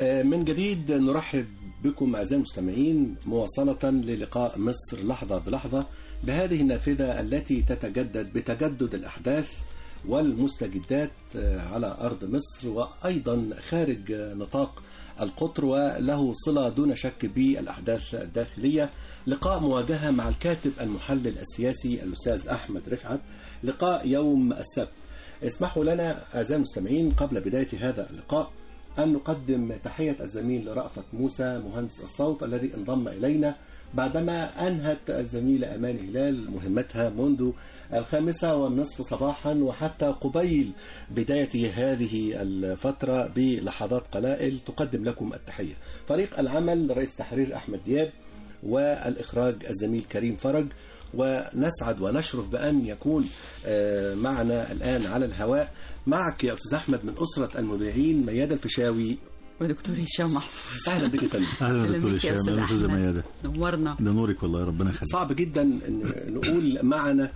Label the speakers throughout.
Speaker 1: من جديد نرحب بكم أعزائي المستمعين مواصلة للقاء مصر لحظة بلحظة بهذه النافذة التي تتجدد بتجدد الأحداث والمستجدات على أرض مصر وأيضا خارج نطاق القطر وله صلة دون شك بالأحداث الداخلية لقاء مواجهة مع الكاتب المحلل السياسي الأستاذ أحمد رفعت لقاء يوم السبت اسمحوا لنا أعزائي المستمعين قبل بداية هذا اللقاء أن نقدم تحية الزميل رأفت موسى مهندس الصوت الذي انضم إلينا بعدما أنهت الزميلة أمان هلال مهمتها منذ الخامسة والنصف صباحا وحتى قبيل بداية هذه الفترة بلحظات قلائل تقدم لكم التحية فريق العمل رئيس تحرير أحمد دياب والإخراج الزميل كريم فرج ونسعد ونشرف بأن يكون معنا الآن على الهواء معك يا أستاذ أحمد من أسرة المذيعين ميادة الفيشاوي
Speaker 2: ودكتور هشام محفوظ
Speaker 1: اهلا بك يا فندم
Speaker 3: اهلا دكتور هشام اهلا استاذه ميادة
Speaker 2: نورنا
Speaker 3: ده نورك والله ربنا يخليك
Speaker 1: صعب جدا ان نقول معنا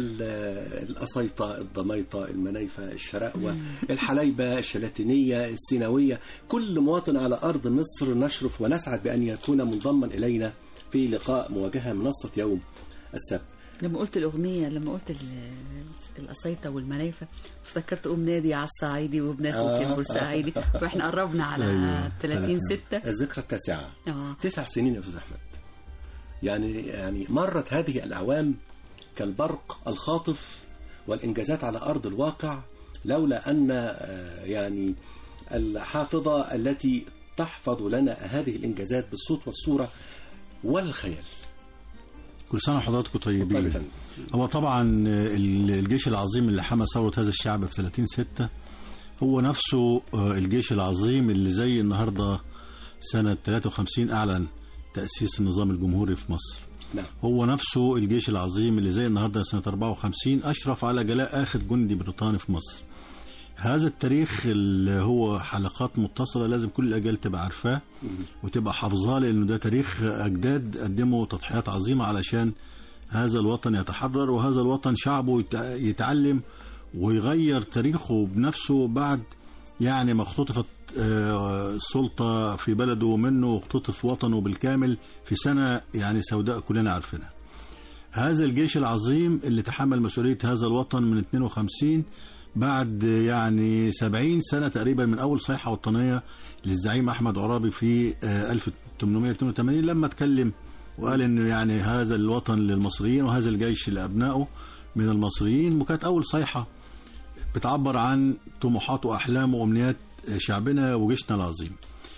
Speaker 1: القصيطه الضميطه المنايفه الشراقوه الحليبه الشلاتينيه السيناويه كل مواطن على ارض مصر نشرف ونسعد بان يكون منضما الينا في لقاء مواجهه منصه يوم السبت
Speaker 2: لما قلت الأغنية لما قلت القصيطة والمنايفة افتكرت أم نادي على الصعيدي وبنات
Speaker 1: آه.
Speaker 2: آه بورسعيدي واحنا قربنا على
Speaker 3: أيوة.
Speaker 2: 30 ستة
Speaker 1: الذكرى التاسعه
Speaker 2: اه
Speaker 1: تسع سنين يا استاذ احمد يعني يعني مرت هذه الاعوام كالبرق الخاطف والانجازات على ارض الواقع لولا ان آه، يعني الحافظه التي تحفظ لنا هذه الانجازات بالصوت والصوره والخيال
Speaker 3: كل سنه وحضراتكم
Speaker 1: اتفضل يا
Speaker 3: طيبين
Speaker 1: فندم.
Speaker 3: هو طبعا ال- الجيش العظيم اللي حمى ثوره هذا الشعب في 30 6 هو نفسه آه، الجيش العظيم اللي زي النهارده سنه 53 اعلن تاسيس النظام الجمهوري في مصر
Speaker 1: نعم
Speaker 3: هو نفسه الجيش العظيم اللي زي النهارده سنه 54 اشرف على جلاء اخر جندي بريطاني في مصر. هذا التاريخ اللي هو حلقات متصله لازم كل الاجيال تبقى عارفاه وتبقى حافظاه لانه ده تاريخ اجداد قدموا تضحيات عظيمه علشان هذا الوطن يتحرر وهذا الوطن شعبه يت- يتعلم ويغير تاريخه بنفسه بعد يعني ما اختطفت آه، السلطة في بلده منه واختطف وطنه بالكامل في سنة يعني سوداء كلنا عارفينها هذا الجيش العظيم اللي تحمل مسؤولية هذا الوطن من 52 بعد يعني 70 سنة تقريبا من أول صيحة وطنية للزعيم أحمد عرابي في آه، 1882 لما اتكلم وقال إن يعني هذا الوطن للمصريين وهذا الجيش لأبنائه من المصريين وكانت أول صيحة بتعبر عن طموحات وأحلام وأمنيات شعبنا وجيشنا العظيم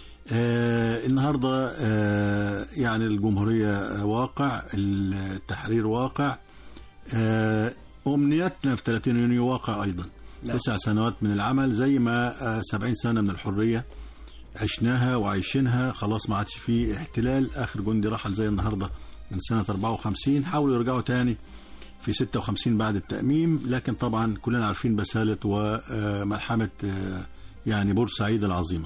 Speaker 3: آه النهاردة آه يعني الجمهورية واقع التحرير واقع آه أمنياتنا في 30 يونيو واقع أيضا
Speaker 1: نعم.
Speaker 3: تسع سنوات من العمل زي ما آه 70 سنة من الحرية عشناها وعايشينها خلاص ما عادش فيه احتلال آخر جندي رحل زي النهاردة من سنة 54 حاولوا يرجعوا تاني في 56 بعد التأميم لكن طبعا كلنا عارفين بسالة وملحمة آه، يعني بورسعيد العظيمة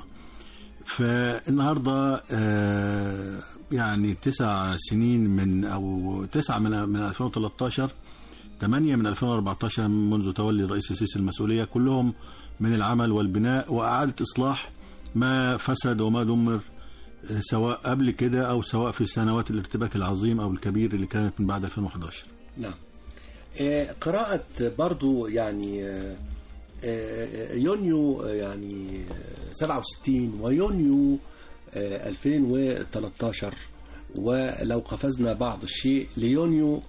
Speaker 3: فالنهاردة آه، يعني تسع سنين من أو تسعة من من 2013 ثمانية من 2014 منذ تولي الرئيس السيسي المسؤولية كلهم من العمل والبناء وإعادة إصلاح ما فسد وما دمر آه، سواء قبل كده أو سواء في سنوات الارتباك العظيم أو الكبير اللي كانت من بعد 2011
Speaker 1: نعم آه، قراءة برضو يعني آه، آه، يونيو آه، يعني آه، 67 ويونيو آه، 2013 ولو قفزنا بعض الشيء ليونيو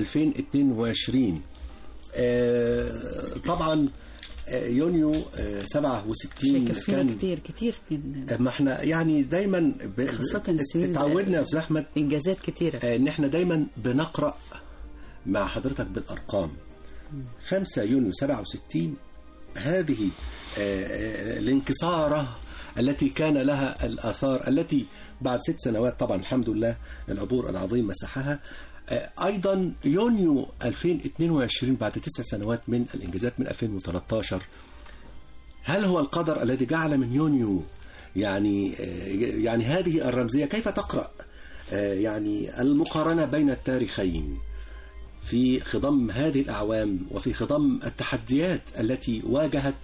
Speaker 1: 2022 آه، طبعا آه، يونيو آه، 67
Speaker 2: شايف كتير كتير من
Speaker 1: ما احنا يعني دايما ب-
Speaker 2: خاصة السنين
Speaker 1: اتعودنا يا استاذ احمد
Speaker 2: إنجازات كتيرة
Speaker 1: آه، ان احنا دايما بنقرا مع حضرتك بالارقام 5 يونيو 67 هذه آه، آه، الانكساره التي كان لها الاثار التي بعد ست سنوات طبعا الحمد لله العبور العظيم مسحها آه، ايضا يونيو 2022 بعد تسع سنوات من الانجازات من 2013 هل هو القدر الذي جعل من يونيو يعني آه، يعني هذه الرمزيه كيف تقرا آه، يعني المقارنه بين التاريخين في خضم هذه الاعوام وفي خضم التحديات التي واجهت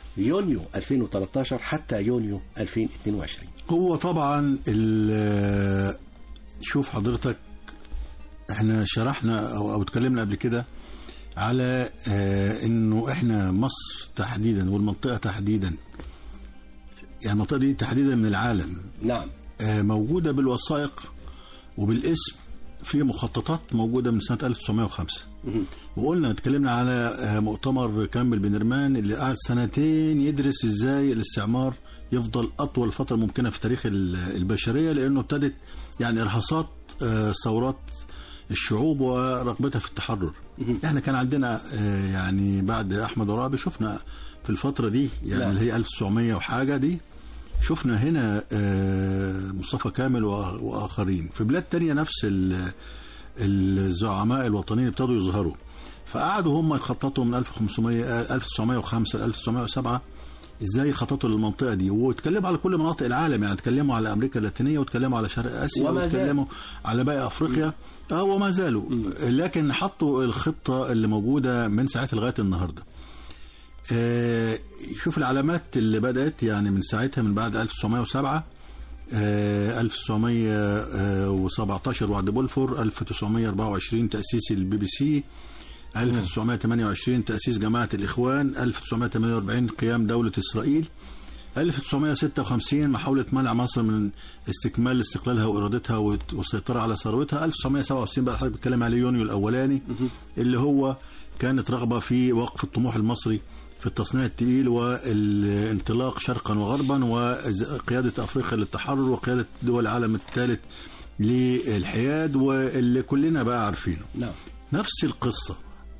Speaker 1: يونيو 2013 حتى يونيو 2022
Speaker 3: هو طبعا ال- شوف حضرتك احنا شرحنا او او اتكلمنا قبل كده على آه، انه احنا مصر تحديدا والمنطقه تحديدا يعني المنطقه دي تحديدا من العالم
Speaker 1: نعم
Speaker 3: آه، موجوده بالوثائق وبالاسم في مخططات موجوده من سنه 1905
Speaker 1: مهم.
Speaker 3: وقلنا اتكلمنا على آه، مؤتمر كامل بن رمان اللي قعد سنتين يدرس ازاي الاستعمار يفضل اطول فتره ممكنه في تاريخ ال- البشريه لانه ابتدت يعني ارهاصات آه، ثورات الشعوب ورغبتها في التحرر
Speaker 1: مهم.
Speaker 3: احنا كان عندنا آه، يعني بعد احمد عرابي شفنا في الفتره دي يعني
Speaker 1: نعم.
Speaker 3: اللي هي 1900 وحاجه دي شفنا هنا آه، مصطفى كامل وآ- واخرين في بلاد تانية نفس ال- الزعماء الوطنيين ابتدوا يظهروا فقعدوا هم يخططوا من 1500 1905 ل 1907 ازاي يخططوا للمنطقه دي واتكلموا على كل مناطق العالم يعني اتكلموا على امريكا اللاتينيه واتكلموا على شرق اسيا
Speaker 1: وما زال.
Speaker 3: واتكلموا على باقي افريقيا اه وما زالوا لكن حطوا الخطه اللي موجوده من ساعتها لغايه النهارده آه، شوف العلامات اللي بدات يعني من ساعتها من بعد 1907 آه، 1917 وعد بولفور 1924 تأسيس البي بي سي 1928 تأسيس جماعة الإخوان 1948 قيام دولة إسرائيل 1956 محاولة منع مصر من استكمال استقلالها وإرادتها والت- والسيطرة على ثروتها 1967 بقى حضرتك بتتكلم عليه يونيو الأولاني اللي هو كانت رغبة في وقف الطموح المصري في التصنيع التقيل والانطلاق شرقا وغربا وقيادة أفريقيا للتحرر وقيادة دول العالم الثالث للحياد واللي كلنا بقى عارفينه
Speaker 1: نعم
Speaker 3: نفس القصة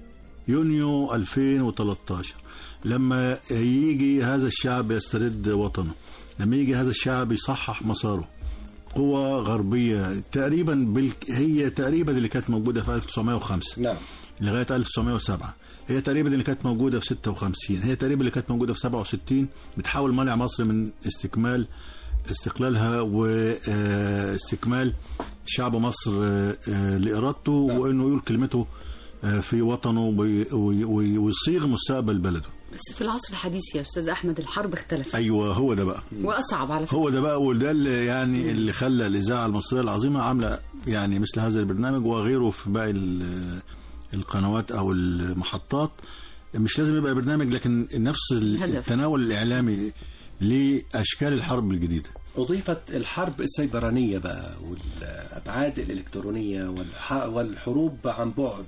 Speaker 3: يونيو 2013 لما يجي هذا الشعب يسترد وطنه لما يجي هذا الشعب يصحح مساره قوة غربية تقريبا بال... هي تقريبا اللي كانت موجودة في 1905
Speaker 1: نعم
Speaker 3: لغاية 1907 هي تقريبا اللي كانت موجودة في 56 هي تقريبا اللي كانت موجودة في 67 بتحاول منع مصر من استكمال استقلالها واستكمال شعب مصر آه، آه، لإرادته
Speaker 1: نعم.
Speaker 3: وإنه يقول كلمته آه، في وطنه وي- وي- وي- ويصيغ مستقبل بلده
Speaker 2: بس في العصر الحديث يا استاذ احمد الحرب اختلفت
Speaker 3: أيوة هو ده بقى
Speaker 2: واصعب على فكره
Speaker 3: هو ده بقى وده اللي يعني اللي خلى الاذاعه المصريه العظيمه عامله يعني مثل هذا البرنامج وغيره في باقي ال- القنوات او المحطات مش لازم يبقى برنامج لكن نفس
Speaker 2: هدف.
Speaker 3: التناول الاعلامي لاشكال الحرب الجديده
Speaker 1: أضيفت الحرب السيبرانية بقى والأبعاد الإلكترونية والح... والحروب عن بعد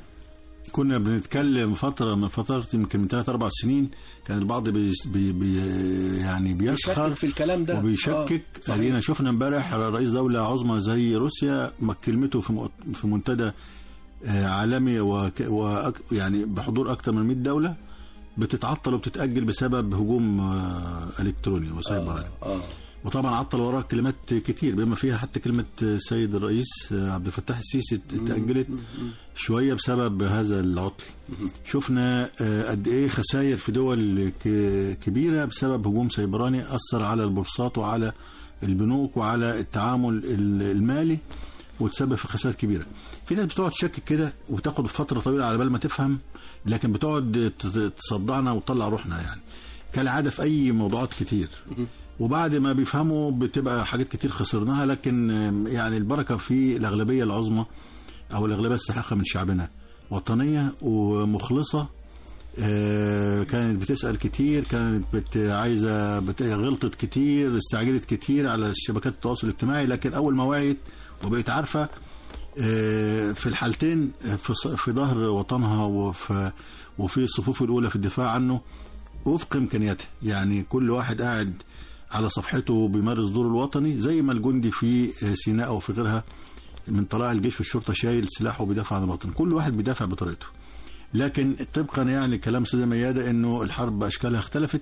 Speaker 3: كنا بنتكلم فتره من فترات يمكن من ثلاث اربع سنين كان البعض بي بي بي يعني بيسخر
Speaker 1: بيشكك في الكلام ده
Speaker 3: وبيشكك
Speaker 1: آه، صحيح.
Speaker 3: ادينا شفنا امبارح رئيس دوله عظمى زي روسيا ما كلمته في مؤت- في منتدى آه، عالمي وك وأك يعني بحضور اكثر من 100 دوله بتتعطل وبتتاجل بسبب هجوم آه، الكتروني وسيبراني
Speaker 1: آه. آه.
Speaker 3: وطبعا عطل وراها كلمات كتير بما فيها حتى كلمه سيد الرئيس آه، عبد الفتاح السيسي اتاجلت شويه بسبب هذا العطل شفنا آه، قد ايه خسائر في دول ك- كبيره بسبب هجوم سيبراني اثر على البورصات وعلى البنوك وعلى التعامل ال- المالي وتسبب في خسائر كبيره. في ناس بتقعد تشكك كده وتاخد فتره طويله على بال ما تفهم لكن بتقعد ت- تصدعنا وتطلع روحنا يعني. كالعاده في اي موضوعات كتير. وبعد ما بيفهموا بتبقى حاجات كتير خسرناها لكن آم، يعني البركه في الاغلبيه العظمى او الاغلبيه الساحقه من شعبنا وطنيه ومخلصه آه، كانت بتسال كتير كانت بت عايزه بت... غلطت كتير استعجلت كتير على شبكات التواصل الاجتماعي لكن اول ما وعيت وبقت عارفه آه، في الحالتين آه، في ص- في ظهر وطنها وفي وفي الصفوف الاولى في الدفاع عنه وفق امكانياتها يعني كل واحد قاعد على صفحته بيمارس دوره الوطني زي ما الجندي في آه، سيناء او في غيرها من طلائع الجيش والشرطه شايل سلاحه وبيدافع عن الوطن كل واحد بيدافع بطريقته لكن طبقا يعني كلام استاذه مياده انه الحرب اشكالها اختلفت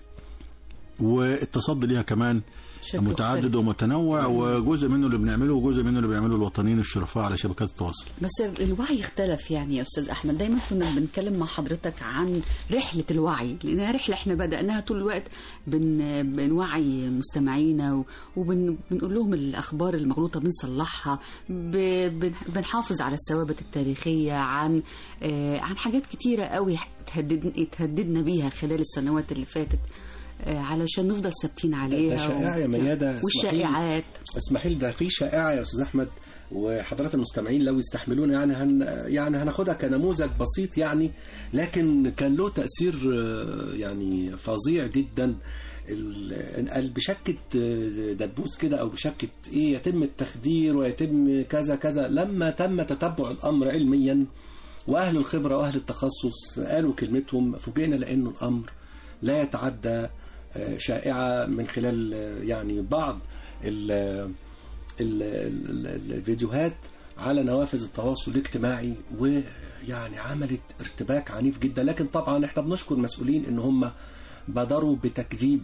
Speaker 3: والتصدي ليها كمان
Speaker 2: شكل
Speaker 3: متعدد
Speaker 2: مختلف.
Speaker 3: ومتنوع وجزء منه اللي بنعمله وجزء منه اللي بيعمله الوطنيين الشرفاء على شبكات التواصل
Speaker 2: بس الوعي اختلف يعني يا استاذ احمد دايما كنا بنتكلم مع حضرتك عن رحله الوعي لانها رحله احنا بداناها طول الوقت بن بنوعي مستمعينا وبنقول لهم الاخبار المغلوطه بنصلحها ب- بن- بنحافظ على الثوابت التاريخيه عن آه، عن حاجات كتيره قوي تهدد تهددنا بيها خلال السنوات اللي فاتت آه، علشان نفضل ثابتين عليها
Speaker 1: ده شائعة يا ميادة، اسمحي لي.
Speaker 2: والشائعات
Speaker 1: اسمحي لي ده في شائعه يا استاذ احمد وحضرات المستمعين لو يستحملون يعني هن يعني هناخدها كنموذج بسيط يعني لكن كان له تاثير آه، يعني فظيع جدا ال- قال بشكة آه، دبوس كده او بشكة ايه يتم التخدير ويتم كذا كذا لما تم تتبع الامر علميا واهل الخبره واهل التخصص قالوا كلمتهم فوجئنا لانه الامر لا يتعدى آه، شائعه من خلال آه، يعني بعض ال- ال- ال- ال- الفيديوهات على نوافذ التواصل الاجتماعي ويعني عملت ارتباك عنيف جدا لكن طبعا احنا بنشكر المسؤولين ان هم بادروا بتكذيب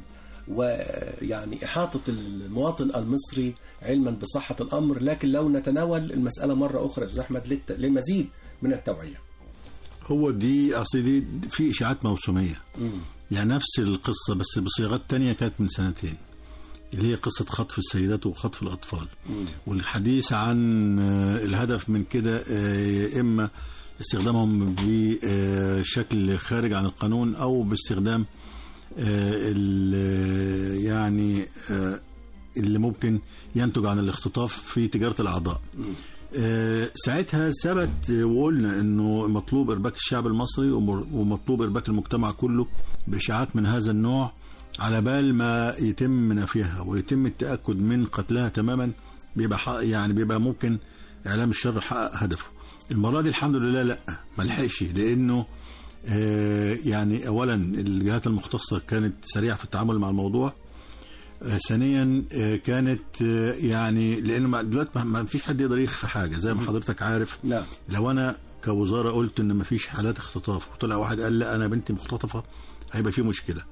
Speaker 1: ويعني إحاطة المواطن المصري علما بصحة الأمر لكن لو نتناول المسألة مرة أخرى يا أستاذ أحمد للت- للمزيد من التوعية
Speaker 3: هو دي اصل دي في اشاعات موسميه يعني نفس القصه بس بصيغات تانية كانت من سنتين اللي هي قصه خطف السيدات وخطف الاطفال والحديث عن آه، الهدف من كده آه، اما استخدامهم بشكل خارج عن القانون او باستخدام آه، ال- يعني آه، اللي ممكن ينتج عن الاختطاف في تجاره الاعضاء آه، ساعتها ثبت وقلنا انه مطلوب ارباك الشعب المصري ومر- ومطلوب ارباك المجتمع كله باشاعات من هذا النوع على بال ما يتم نفيها ويتم التاكد من قتلها تماما بيبقى حق- يعني بيبقى ممكن اعلام الشر حقق هدفه المره دي الحمد لله لا ما لحقش لانه آه، يعني اولا الجهات المختصه كانت سريعه في التعامل مع الموضوع آه، ثانيا آه، كانت آه، يعني لان ما- دلوقتي ما- ما فيش حد يقدر يخفي حاجه زي ما حضرتك عارف
Speaker 1: نعم
Speaker 3: لو انا كوزاره قلت ان ما فيش حالات اختطاف وطلع واحد قال لا انا بنتي مختطفه هيبقى في مشكله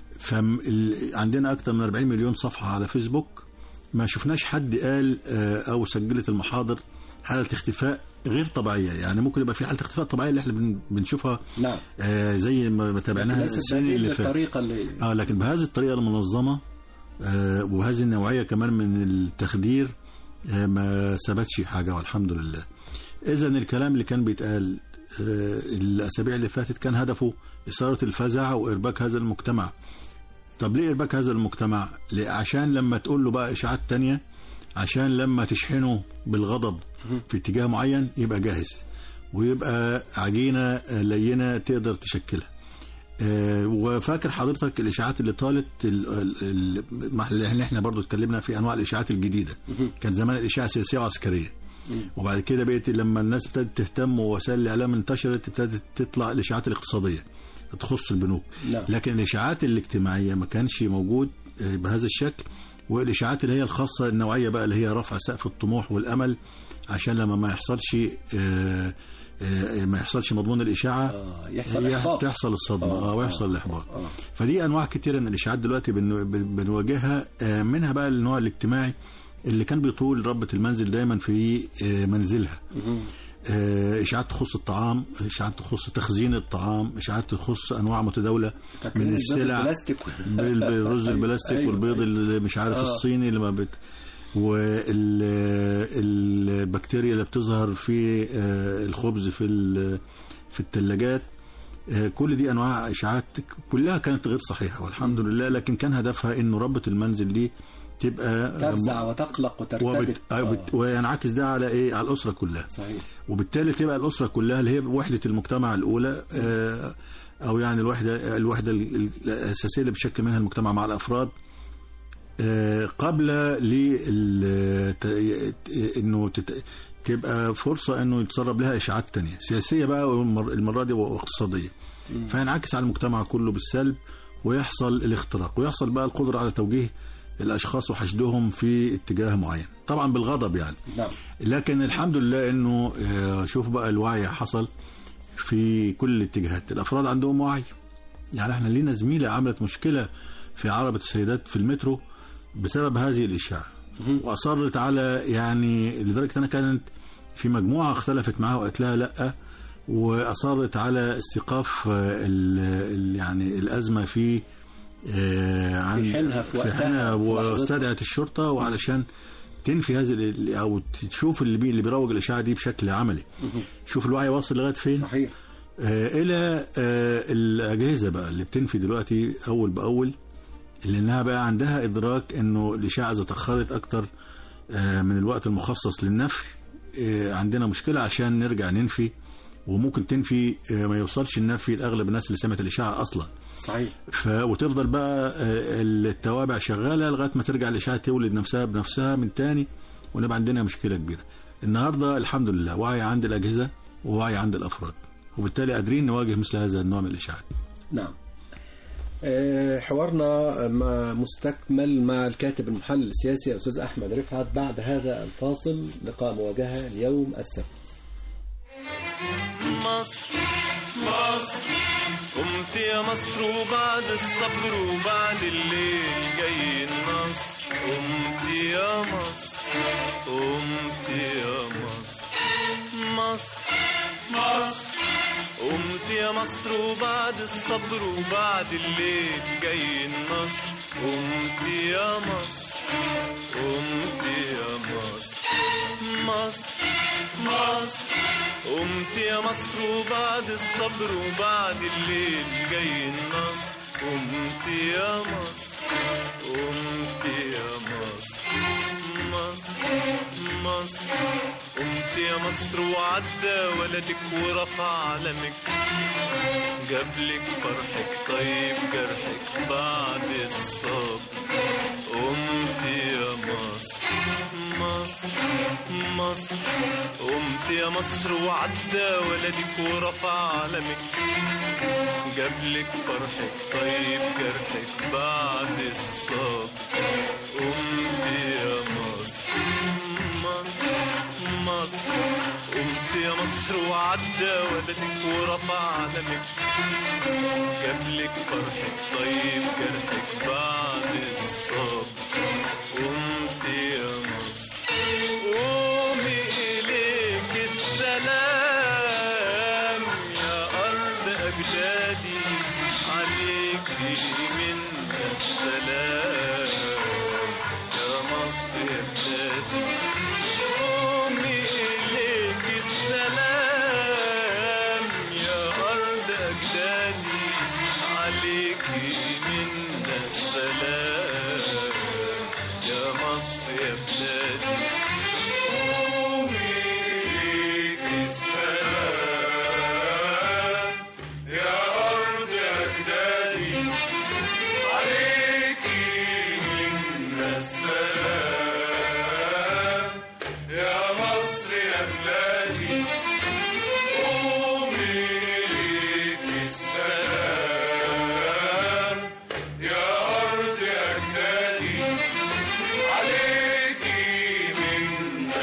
Speaker 3: فعندنا اكثر من 40 مليون صفحه على فيسبوك ما شفناش حد قال آه، او سجلت المحاضر حاله اختفاء غير طبيعيه يعني ممكن يبقى في حاله اختفاء طبيعيه اللي احنا بن- بنشوفها
Speaker 1: نعم
Speaker 3: آه، زي ما تابعناها
Speaker 1: ليست
Speaker 3: السنه
Speaker 1: بهذه
Speaker 3: اللي فاتت
Speaker 1: الطريقة اللي
Speaker 3: اه لكن بهذه الطريقه المنظمه آه وهذه النوعيه كمان من التخدير آه ما ثبتش حاجه والحمد لله اذا الكلام اللي كان بيتقال آه الاسابيع اللي فاتت كان هدفه اثاره الفزع وارباك هذا المجتمع طب ليه ارباك هذا المجتمع ليه؟ عشان لما تقول له بقى اشاعات تانية عشان لما تشحنه بالغضب في اتجاه معين يبقى جاهز ويبقى عجينه آه، لينه تقدر تشكلها آه، وفاكر حضرتك الاشاعات اللي طالت ال- ال- ال- ما- اللي احنا برضو اتكلمنا في انواع الاشاعات الجديده كان زمان الاشاعه سياسيه وعسكريه وبعد كده بقيت لما الناس ابتدت تهتم ووسائل الاعلام انتشرت ابتدت تطلع الاشاعات الاقتصاديه تخص البنوك
Speaker 1: نعم.
Speaker 3: لكن الاشاعات الاجتماعيه ما كانش موجود آه، بهذا الشكل والاشاعات اللي هي الخاصه النوعيه بقى اللي هي رفع سقف الطموح والامل عشان لما ما يحصلش آه، آه، ما يحصلش مضمون الاشاعه
Speaker 1: آه يحصل
Speaker 3: هي
Speaker 1: إحباط
Speaker 3: تحصل الصدمه
Speaker 1: آه،
Speaker 3: اه ويحصل
Speaker 1: آه،
Speaker 3: الاحباط
Speaker 1: آه.
Speaker 3: فدي انواع كتيره من الاشاعات دلوقتي بن- بن- بنواجهها آه، منها بقى النوع الاجتماعي اللي كان بيطول ربة المنزل دايما في آه، منزلها
Speaker 1: مهم.
Speaker 3: آه، اشاعات تخص الطعام اشاعات تخص تخزين الطعام اشاعات تخص انواع متداوله
Speaker 1: فاكرين
Speaker 3: من
Speaker 1: البيض
Speaker 3: السلع
Speaker 1: البلاستيك
Speaker 3: بال- بالرز البلاستيك
Speaker 1: أيوة،
Speaker 3: والبيض
Speaker 1: أيوة.
Speaker 3: اللي مش عارف
Speaker 1: آه.
Speaker 3: الصيني اللي ما بت والبكتيريا اللي بتظهر في آه، الخبز في ال- في الثلاجات كل دي انواع اشاعات كلها كانت غير صحيحه والحمد لله لكن كان هدفها انه ربة المنزل دي تبقى
Speaker 1: تفزع وتقلق وترتبك
Speaker 3: وبت... آه. وبت... وينعكس ده على ايه على الاسره كلها
Speaker 1: صحيح
Speaker 3: وبالتالي تبقى الاسره كلها اللي هي وحده المجتمع الاولى آه، او يعني الوحده الوحده ال- ال- الاساسيه اللي بيشكل منها المجتمع مع الافراد آه، قبل لل ت- انه تت... تبقى فرصه انه يتسرب لها اشاعات تانية سياسيه بقى والمر- المره دي واقتصاديه فينعكس على المجتمع كله بالسلب ويحصل الاختراق ويحصل بقى القدره على توجيه الاشخاص وحشدهم في اتجاه معين طبعا بالغضب يعني
Speaker 1: نعم
Speaker 3: لكن الحمد لله انه آه، شوف بقى الوعي حصل في كل الاتجاهات الافراد عندهم وعي يعني احنا لينا زميله عملت مشكله في عربه السيدات في المترو بسبب هذه الاشاعه واصرت على يعني لدرجه انها كانت في مجموعه اختلفت معاها وقالت لها لا واصرت على استيقاف آه، ال- ال- يعني الازمه في آه، عن
Speaker 1: في حينها في وقتها،
Speaker 3: حينها
Speaker 1: في لحظتها.
Speaker 3: واستدعت الشرطه وعلشان تنفي هذه ال- او تشوف اللي بي اللي بيروج الاشاعه دي بشكل عملي شوف الوعي واصل لغايه فين
Speaker 1: صحيح
Speaker 3: آه، الى آه، الاجهزه بقى اللي بتنفي دلوقتي اول باول لانها بقى عندها ادراك انه الاشاعه اذا اتاخرت اكتر آه، من الوقت المخصص للنفي آه، عندنا مشكله عشان نرجع ننفي وممكن تنفي آه، ما يوصلش النفي لاغلب الناس اللي سمعت الاشاعه اصلا
Speaker 1: صحيح
Speaker 3: ف... وتفضل بقى آه، التوابع شغاله لغايه ما ترجع الاشاعه تولد نفسها بنفسها من تاني ونبقى عندنا مشكله كبيره. النهارده الحمد لله وعي عند الاجهزه ووعي عند الافراد وبالتالي قادرين نواجه مثل هذا النوع من الاشاعات.
Speaker 1: نعم آه، حوارنا مع مستكمل مع الكاتب المحلل السياسي الأستاذ أحمد رفعت بعد هذا الفاصل لقاء مواجهة اليوم السبت
Speaker 4: مصر مصر قمت يا مصر وبعد الصبر وبعد الليل جاي النصر قمت يا مصر قمت يا مصر مصر مصر قمت يا مصر وبعد الصبر وبعد الليل جاي النصر قمت يا مصر قمت يا مصر مصر مصر قمت يا مصر وبعد الصبر وبعد الليل جاي النصر قمت يا مصر قمت يا مصر مصر مصر قمت يا مصر وعدى ولدك ورفع علمك جابلك فرحك طيب جرحك بعد الصبر قمت يا مصر مصر مصر قمت يا مصر وعدى ولدك ورفع علمك جابلك فرحك طيب جرحك بعد الصبر قمت يا مصر مصر مصر قمت يا مصر وعدى ولدك ورفع علمك جابلك فرحك طيب جرحك بعد الصبر قمت يا مصر قومي إليك السلام يا أرض أجدادي عليك منا السلام يا مصر يا بلادي قومي إليك السلام يا أرض أجدادي عليك منا السلام يا مصر يا بلادي قومي إليك السلام يا أرض أجدادي عليك منا السلام يا مصر يا بلادي قومي إليك السلام يا أرض أجدادي عليك منا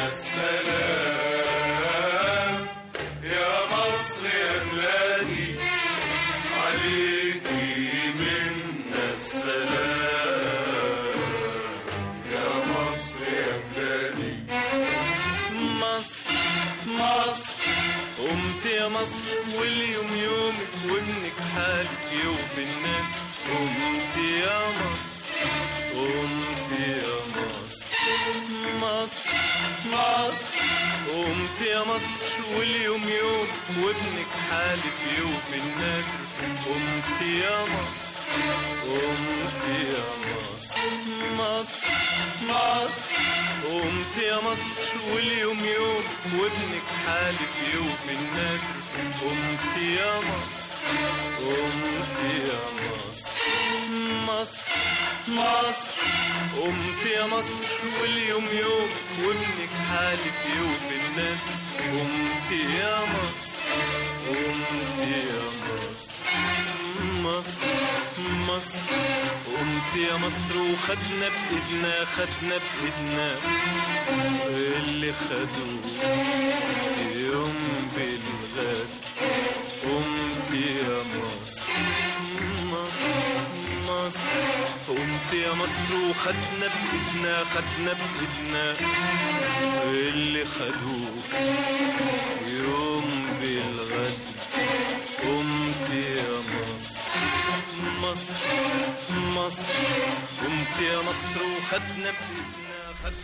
Speaker 4: السلام يا مصر يا بلادي عليك منا السلام يا مصر يا بلادي مصر مصر قمت يا مصر واليوم يومك وابنك حالك يوفي الناس قمت يا مصر قمت يا مصر مصر مصر قمت يا مصر واليوم يوم وابنك حالف يوفي النادر قمت يا مصر قمت يا مصر مصر مصر قمت يا مصر واليوم يوم وابنك حالف يوفي النادر قمت يا مصر قمت يا مصر مصر مصر قمت يا مصر واليوم يوم وابنك حالف يوفي النادر قمت يا مصر قمت يا مصر مصر مصر قمت يا مصر وخدنا بإيدنا خدنا بإيدنا اللي خدوه يوم بالغد قمت يا مصر مصر مصر قمت يا مصر وخدنا بإيدنا خدنا بإيدنا اللي خدوه يوم بالغد قمت يا مصر مصر مصر قمت يا مصر وخدنا بإيدنا خدنا بإيدنا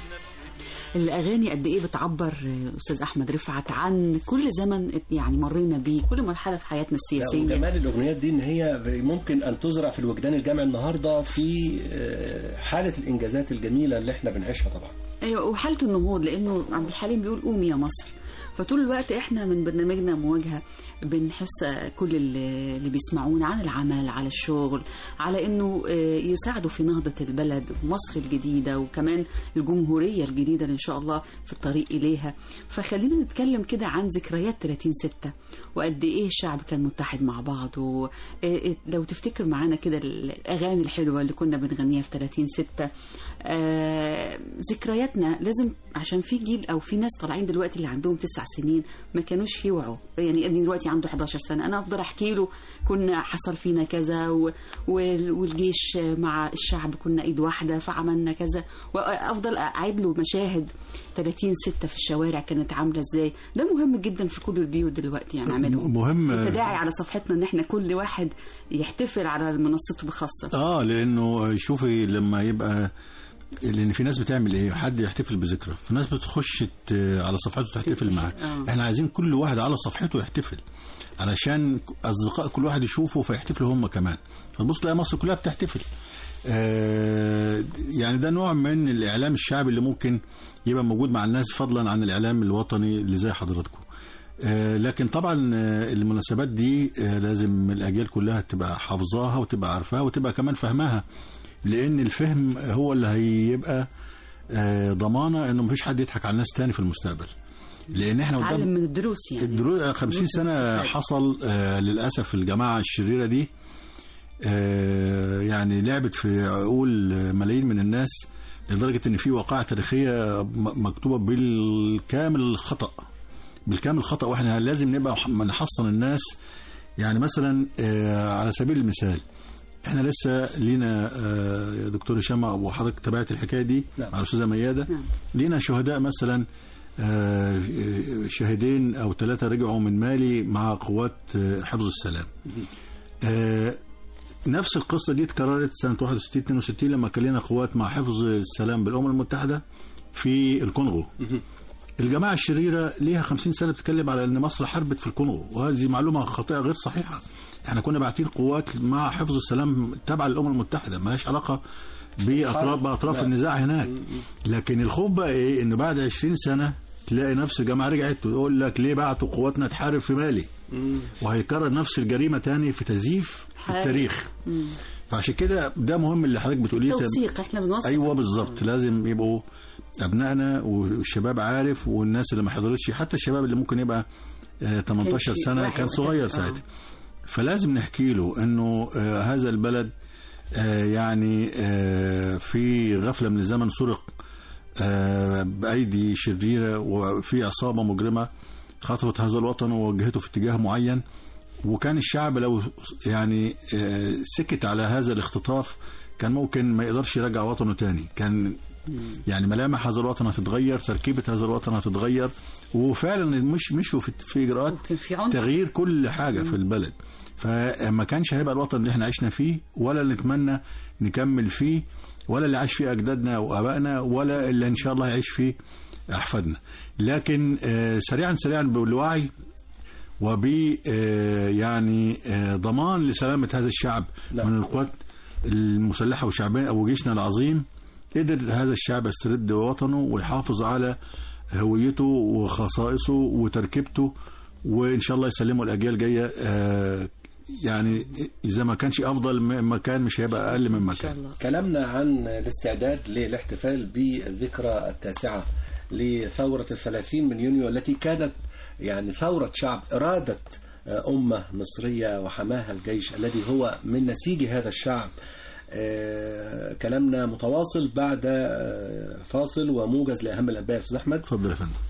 Speaker 2: الاغاني قد ايه بتعبر آه، استاذ احمد رفعت عن كل زمن يعني مرينا بيه كل مرحله في حياتنا
Speaker 1: لا،
Speaker 2: السياسيه
Speaker 1: وجمال الاغنيات دي ان هي ممكن ان تزرع في الوجدان الجامعي النهارده في آه، حاله الانجازات الجميله اللي احنا بنعيشها طبعا
Speaker 2: ايوه وحاله النهوض لانه عبد الحليم بيقول قومي يا مصر فطول الوقت احنا من برنامجنا مواجهه بنحس كل اللي اللي بيسمعونا عن العمل على الشغل على انه آه، يساعدوا في نهضه البلد مصر الجديده وكمان الجمهوريه الجديده اللي ان شاء الله في الطريق اليها فخلينا نتكلم كده عن ذكريات 30 6 وقد ايه الشعب كان متحد مع بعض ولو تفتكر معانا كده الاغاني الحلوه اللي كنا بنغنيها في 30 6 آه، ذكرياتنا لازم عشان في جيل او في ناس طالعين دلوقتي اللي عندهم تسع سنين ما كانوش يوعوا يعني ابني دلوقتي عنده 11 سنه انا افضل احكي له كنا حصل فينا كذا و... وال- والجيش مع الشعب كنا ايد واحده فعملنا كذا وافضل اعيد له مشاهد 30 6 في الشوارع كانت عامله ازاي ده مهم جدا في كل البيوت دلوقتي يعني نعمله
Speaker 3: مهم
Speaker 2: تداعي على صفحتنا ان احنا كل واحد يحتفل على منصته بخاصه
Speaker 3: اه لانه شوفي لما يبقى لان في ناس بتعمل ايه حد يحتفل بذكرى في ناس بتخش ت- على صفحته تحتفل معاه
Speaker 2: آه.
Speaker 3: احنا عايزين كل واحد على صفحته يحتفل علشان اصدقاء كل واحد يشوفوا فيحتفلوا هم كمان فتبص تلاقي مصر كلها بتحتفل آه يعني ده نوع من الاعلام الشعبي اللي ممكن يبقى موجود مع الناس فضلا عن الاعلام الوطني اللي زي حضراتكم آه، لكن طبعا آه، المناسبات دي آه، لازم الاجيال كلها تبقى حافظاها وتبقى عارفاها وتبقى كمان فاهماها لان الفهم هو اللي هيبقى آه، ضمانه انه مفيش حد يضحك على الناس تاني في المستقبل لان احنا
Speaker 2: تعلم
Speaker 3: قدام
Speaker 2: من الدروس يعني
Speaker 3: الدروس 50 سنه حصل آه، للاسف الجماعه الشريره دي آه، يعني لعبت في عقول ملايين من الناس لدرجه ان في وقائع تاريخيه م- مكتوبه بالكامل خطا بالكامل خطا واحنا لازم نبقى نحصن الناس يعني مثلا آه، على سبيل المثال احنا لسه لينا آه، يا دكتور هشام وحضرتك تابعت الحكايه دي
Speaker 1: نعم.
Speaker 3: مع الاستاذه مياده
Speaker 2: نعم.
Speaker 3: لينا شهداء مثلا آه، شاهدين او ثلاثه رجعوا من مالي مع قوات آه، حفظ السلام آه، نفس القصه دي اتكررت سنه 61 62 لما كان لنا قوات مع حفظ السلام بالامم المتحده في الكونغو الجماعه الشريره ليها 50 سنه بتتكلم على ان مصر حربت في الكونغو وهذه معلومه خاطئه غير صحيحه احنا كنا باعتين قوات مع حفظ السلام تابعه للامم المتحده مالهاش علاقه باطراف باطراف
Speaker 1: لا.
Speaker 3: النزاع هناك لكن الخوف بقى ايه ان بعد 20 سنه تلاقي نفس الجماعه رجعت ويقول لك ليه بعتوا قواتنا تحارب في مالي وهيكرر نفس الجريمه تاني في تزييف
Speaker 2: حقيقي.
Speaker 3: التاريخ
Speaker 2: مم.
Speaker 3: فعشان كده ده مهم اللي حضرتك بتقوليه
Speaker 2: توثيق احنا بنوثق
Speaker 3: ايوه بالظبط لازم يبقوا ابنائنا والشباب عارف والناس اللي ما حضرتش حتى الشباب اللي ممكن يبقى آه، 18
Speaker 2: في
Speaker 3: سنه
Speaker 2: وعي
Speaker 3: كان
Speaker 2: وقتها.
Speaker 3: صغير
Speaker 2: آه.
Speaker 3: ساعتها فلازم نحكي له انه آه، هذا البلد آه، يعني آه، في غفله من الزمن سرق آه، بايدي شريره وفي عصابه مجرمه خطفت هذا الوطن ووجهته في اتجاه معين وكان الشعب لو يعني آه، سكت على هذا الاختطاف كان ممكن ما يقدرش يرجع وطنه تاني كان يعني ملامح هذا الوطن هتتغير تركيبة هذا الوطن هتتغير وفعلا مش مشوا في, في إجراءات
Speaker 2: ممكن في عنف
Speaker 3: تغيير كل حاجة في البلد فما كانش هيبقى الوطن اللي احنا عشنا فيه ولا اللي نتمنى نكمل فيه ولا اللي عاش فيه أجدادنا وآبائنا ولا اللي إن شاء الله يعيش فيه أحفادنا لكن آه، سريعا سريعا بالوعي وب آه، يعني آه، ضمان لسلامة هذا الشعب
Speaker 1: نعم.
Speaker 3: من القوات المسلحة وشعبنا وجيشنا العظيم قدر هذا الشعب يسترد وطنه ويحافظ على هويته وخصائصه وتركيبته وإن شاء الله يسلمه الأجيال الجاية آه، يعني إذا ما كانش أفضل مما كان مش هيبقى أقل مما
Speaker 2: ان شاء
Speaker 3: كان
Speaker 2: الله
Speaker 1: كلامنا عن الاستعداد للاحتفال بالذكرى التاسعة لثورة الثلاثين من يونيو التي كانت يعني ثورة شعب إرادة آه، أمة مصرية وحماها الجيش الذي هو من نسيج هذا الشعب آه، كلامنا متواصل بعد آه، فاصل وموجز لأهم الأنباء يا أستاذ أحمد
Speaker 3: اتفضل يا فندم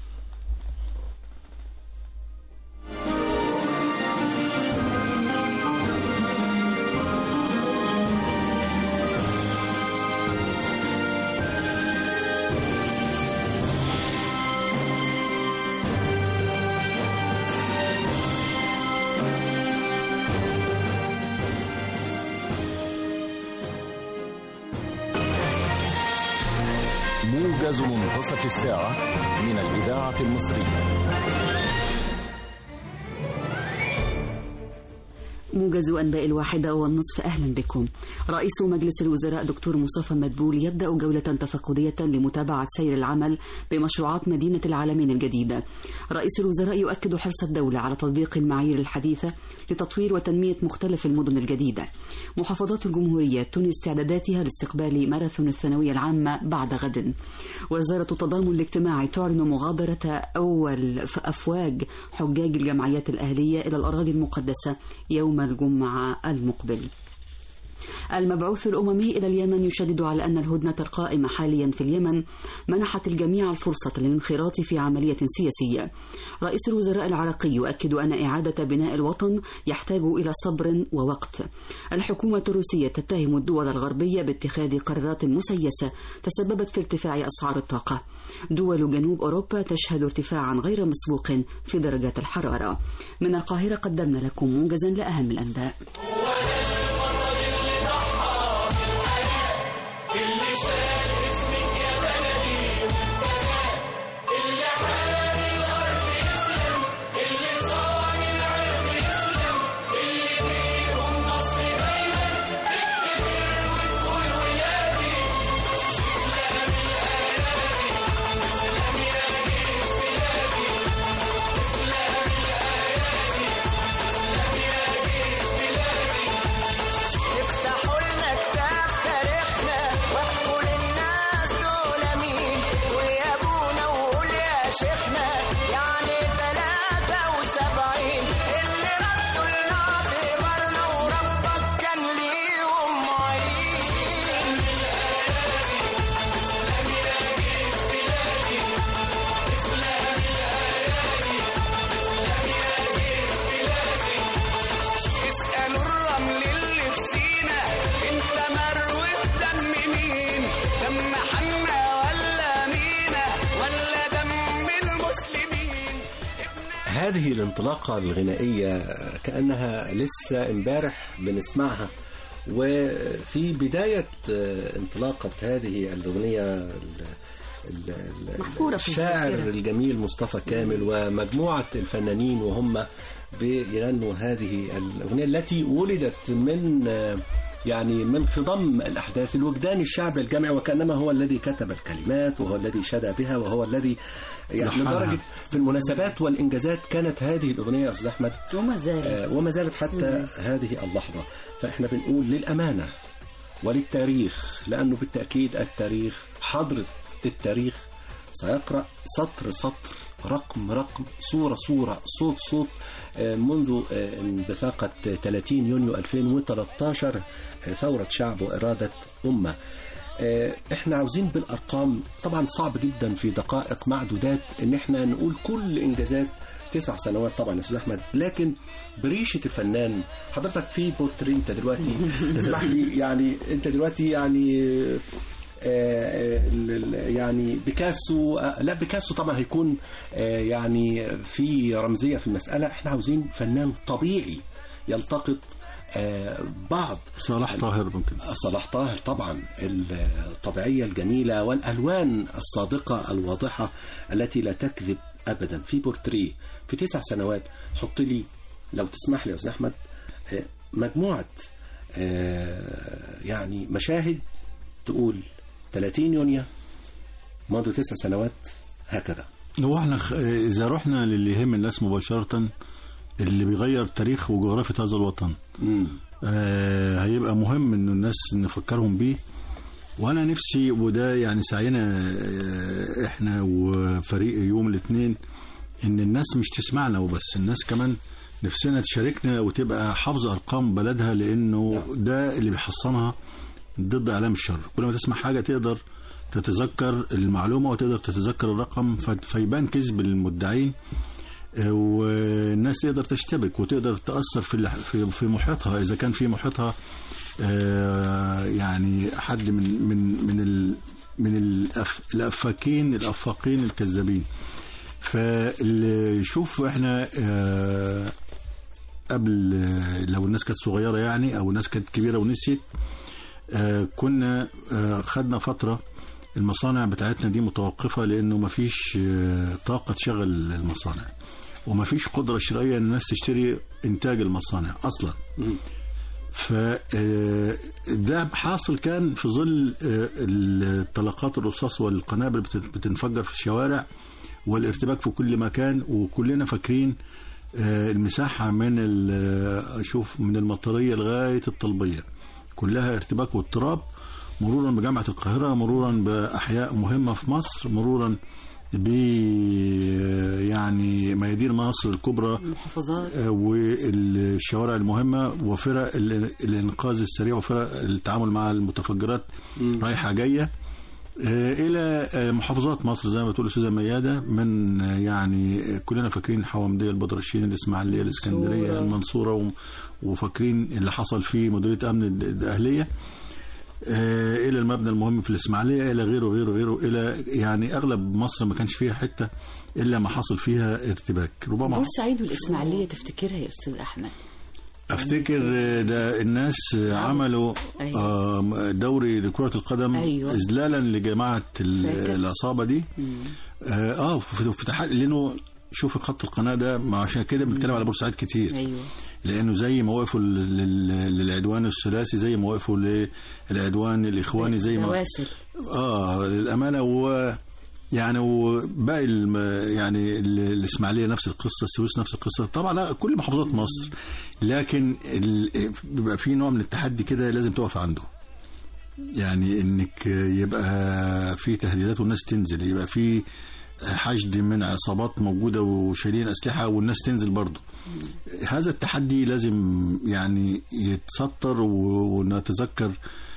Speaker 5: موجز منتصف الساعة من الإذاعة المصرية
Speaker 2: موجز أنباء الواحدة والنصف أهلا بكم رئيس مجلس الوزراء دكتور مصطفى مدبول يبدأ جولة تفقدية لمتابعة سير العمل بمشروعات مدينة العالمين الجديدة رئيس الوزراء يؤكد حرص الدولة على تطبيق المعايير الحديثة لتطوير وتنمية مختلف المدن الجديدة محافظات الجمهورية تنهي استعداداتها لاستقبال ماراثون الثانوية العامة بعد غد وزارة التضامن الاجتماعي تعلن مغادرة أول أفواج حجاج الجمعيات الأهلية إلى الأراضي المقدسة يوم الجمعة المقبل المبعوث الأممي إلى اليمن يشدد على أن الهدنة القائمة حاليا في اليمن منحت الجميع الفرصة للانخراط في عملية سياسية رئيس الوزراء العراقي يؤكد أن إعادة بناء الوطن يحتاج إلى صبر ووقت الحكومة الروسية تتهم الدول الغربية باتخاذ قرارات مسيسة تسببت في ارتفاع أسعار الطاقة دول جنوب أوروبا تشهد ارتفاعا غير مسبوق في درجات الحرارة من القاهرة قدمنا لكم موجزا لأهم الأنباء
Speaker 6: افتحوا لنا كتاب تاريخنا واحكوا للناس دول مين قول يا ابونا وقول يا شيخنا يعني ثلاثة وسبعين اللي ردوا لنا اعتبارنا وربك كان ليهم معين اسألوا الرمل اللي في سينا انت مروي دم مين دم حنا ولا مينا ولا دم المسلمين
Speaker 1: هذه الانطلاقة الغنائية كأنها لسه امبارح بنسمعها وفي بداية آه، انطلاقة هذه الأغنية ال- ال- ال-
Speaker 2: محفورة في
Speaker 1: الشاعر
Speaker 2: الذاكرة.
Speaker 1: الجميل مصطفى كامل ومجموعة الفنانين وهم بيغنوا هذه الأغنية التي ولدت من آه، يعني من خضم الأحداث الوجدان الشعبي الجامعي وكأنما هو الذي كتب الكلمات وهو الذي شدى بها وهو الذي يعني
Speaker 3: لحنها.
Speaker 1: لدرجة في المناسبات والإنجازات كانت هذه الأغنية يا أستاذ أحمد
Speaker 2: وما زالت
Speaker 1: آه، وما زالت حتى هذه اللحظة فإحنا بنقول للأمانة وللتاريخ لأنه بالتأكيد التاريخ حضرة التاريخ سيقرأ سطر سطر رقم رقم صورة صورة صوت صوت آه، منذ آه، انبثاقة 30 يونيو 2013 آه، ثورة شعب وإرادة أمة آه، احنا عاوزين بالارقام طبعا صعب جدا في دقائق معدودات ان احنا نقول كل انجازات تسع سنوات طبعا يا استاذ احمد لكن بريشه الفنان حضرتك في بورتري انت دلوقتي اسمح لي يعني انت دلوقتي يعني آه، آه، ال- ال- يعني بيكاسو آه، لا بيكاسو طبعا هيكون آه، يعني في رمزيه في المساله احنا عاوزين فنان طبيعي يلتقط آه، بعض
Speaker 3: صلاح طاهر ممكن
Speaker 1: صلاح طاهر طبعا الطبيعية الجميلة والألوان الصادقة الواضحة التي لا تكذب أبدا في بورتريه في تسع سنوات حط لي لو تسمح لي يا أستاذ أحمد آه، مجموعة آه، يعني مشاهد تقول 30 يونيو منذ تسع سنوات هكذا
Speaker 3: هو احنا خ- اذا رحنا للي يهم الناس مباشره اللي بيغير تاريخ وجغرافيا هذا الوطن
Speaker 1: مم.
Speaker 3: آه هيبقى مهم انه الناس نفكرهم بيه وانا نفسي وده يعني سعينا آه، احنا وفريق يوم الاثنين ان الناس مش تسمعنا وبس الناس كمان نفسنا تشاركنا وتبقى حافظه ارقام بلدها لانه ده اللي بيحصنها ضد اعلام الشر كل ما تسمع حاجه تقدر تتذكر المعلومه وتقدر تتذكر الرقم ف- فيبان كذب المدعين آه، والناس تقدر تشتبك وتقدر تأثر في الح- في في محيطها إذا كان في محيطها آه، يعني حد من من من ال من الأف الأفاكين الأفاقين الكذابين فاللي يشوف احنا آه، قبل آه، لو الناس كانت صغيرة يعني أو الناس كانت كبيرة ونسيت آه، كنا آه، خدنا فترة المصانع بتاعتنا دي متوقفة لأنه مفيش آه، طاقة تشغل المصانع ومفيش قدرة شرائية إن الناس تشتري إنتاج المصانع أصلا
Speaker 1: مم.
Speaker 3: فده حاصل كان في ظل آه، الطلقات الرصاص والقنابل بت- بتنفجر في الشوارع والارتباك في كل مكان وكلنا فاكرين آه، المساحة من ال- شوف من المطرية لغاية الطلبية كلها ارتباك واضطراب مرورا بجامعة القاهرة مرورا بأحياء مهمة في مصر مرورا ب يعني ميادين مصر الكبرى
Speaker 2: المحافظات
Speaker 3: آه، والشوارع المهمة وفرق ال- الإنقاذ السريع وفرق التعامل مع المتفجرات رايحة جاية آه، إلى آه، محافظات مصر زي ما تقول الأستاذة ميادة من آه، يعني آه، كلنا فاكرين حوامدية البدرشين الإسماعيلية الإسكندرية
Speaker 2: المنصورة.
Speaker 3: المنصورة وم- وفاكرين اللي حصل في مديرية أمن الد- الأهلية آه، الى المبنى المهم في الاسماعيليه الى غيره غيره غيره الى يعني اغلب مصر ما كانش فيها حته الا ما حصل فيها ارتباك ربما
Speaker 2: بورسعيد والإسماعيلية تفتكرها يا أستاذ أحمد
Speaker 3: افتكر ده الناس عملوا
Speaker 2: أيوة.
Speaker 3: آه، دوري لكرة القدم
Speaker 2: أيوة.
Speaker 3: إذلالا لجماعة ال-
Speaker 2: فاكر.
Speaker 3: العصابة دي
Speaker 2: مم.
Speaker 3: اه آه، في في تحقيق لأنه شوف خط القناة ده ما عشان كده بنتكلم على بورسعيد كتير
Speaker 2: أيوه
Speaker 3: لأنه زي ما وقفوا لل- لل- للعدوان الثلاثي زي ما وقفوا للعدوان الإخواني زي ما
Speaker 2: رواسل
Speaker 3: اه للامانه و يعني وباقي الم... يعني ال- الاسماعيليه نفس القصه السويس نفس القصه طبعا لا كل محافظات مصر لكن ال... بيبقى في نوع من التحدي كده لازم تقف عنده يعني انك يبقى في تهديدات والناس تنزل يبقى في حشد من عصابات موجوده وشايلين اسلحه والناس تنزل برضه هذا التحدي لازم يعني يتسطر و- ونتذكر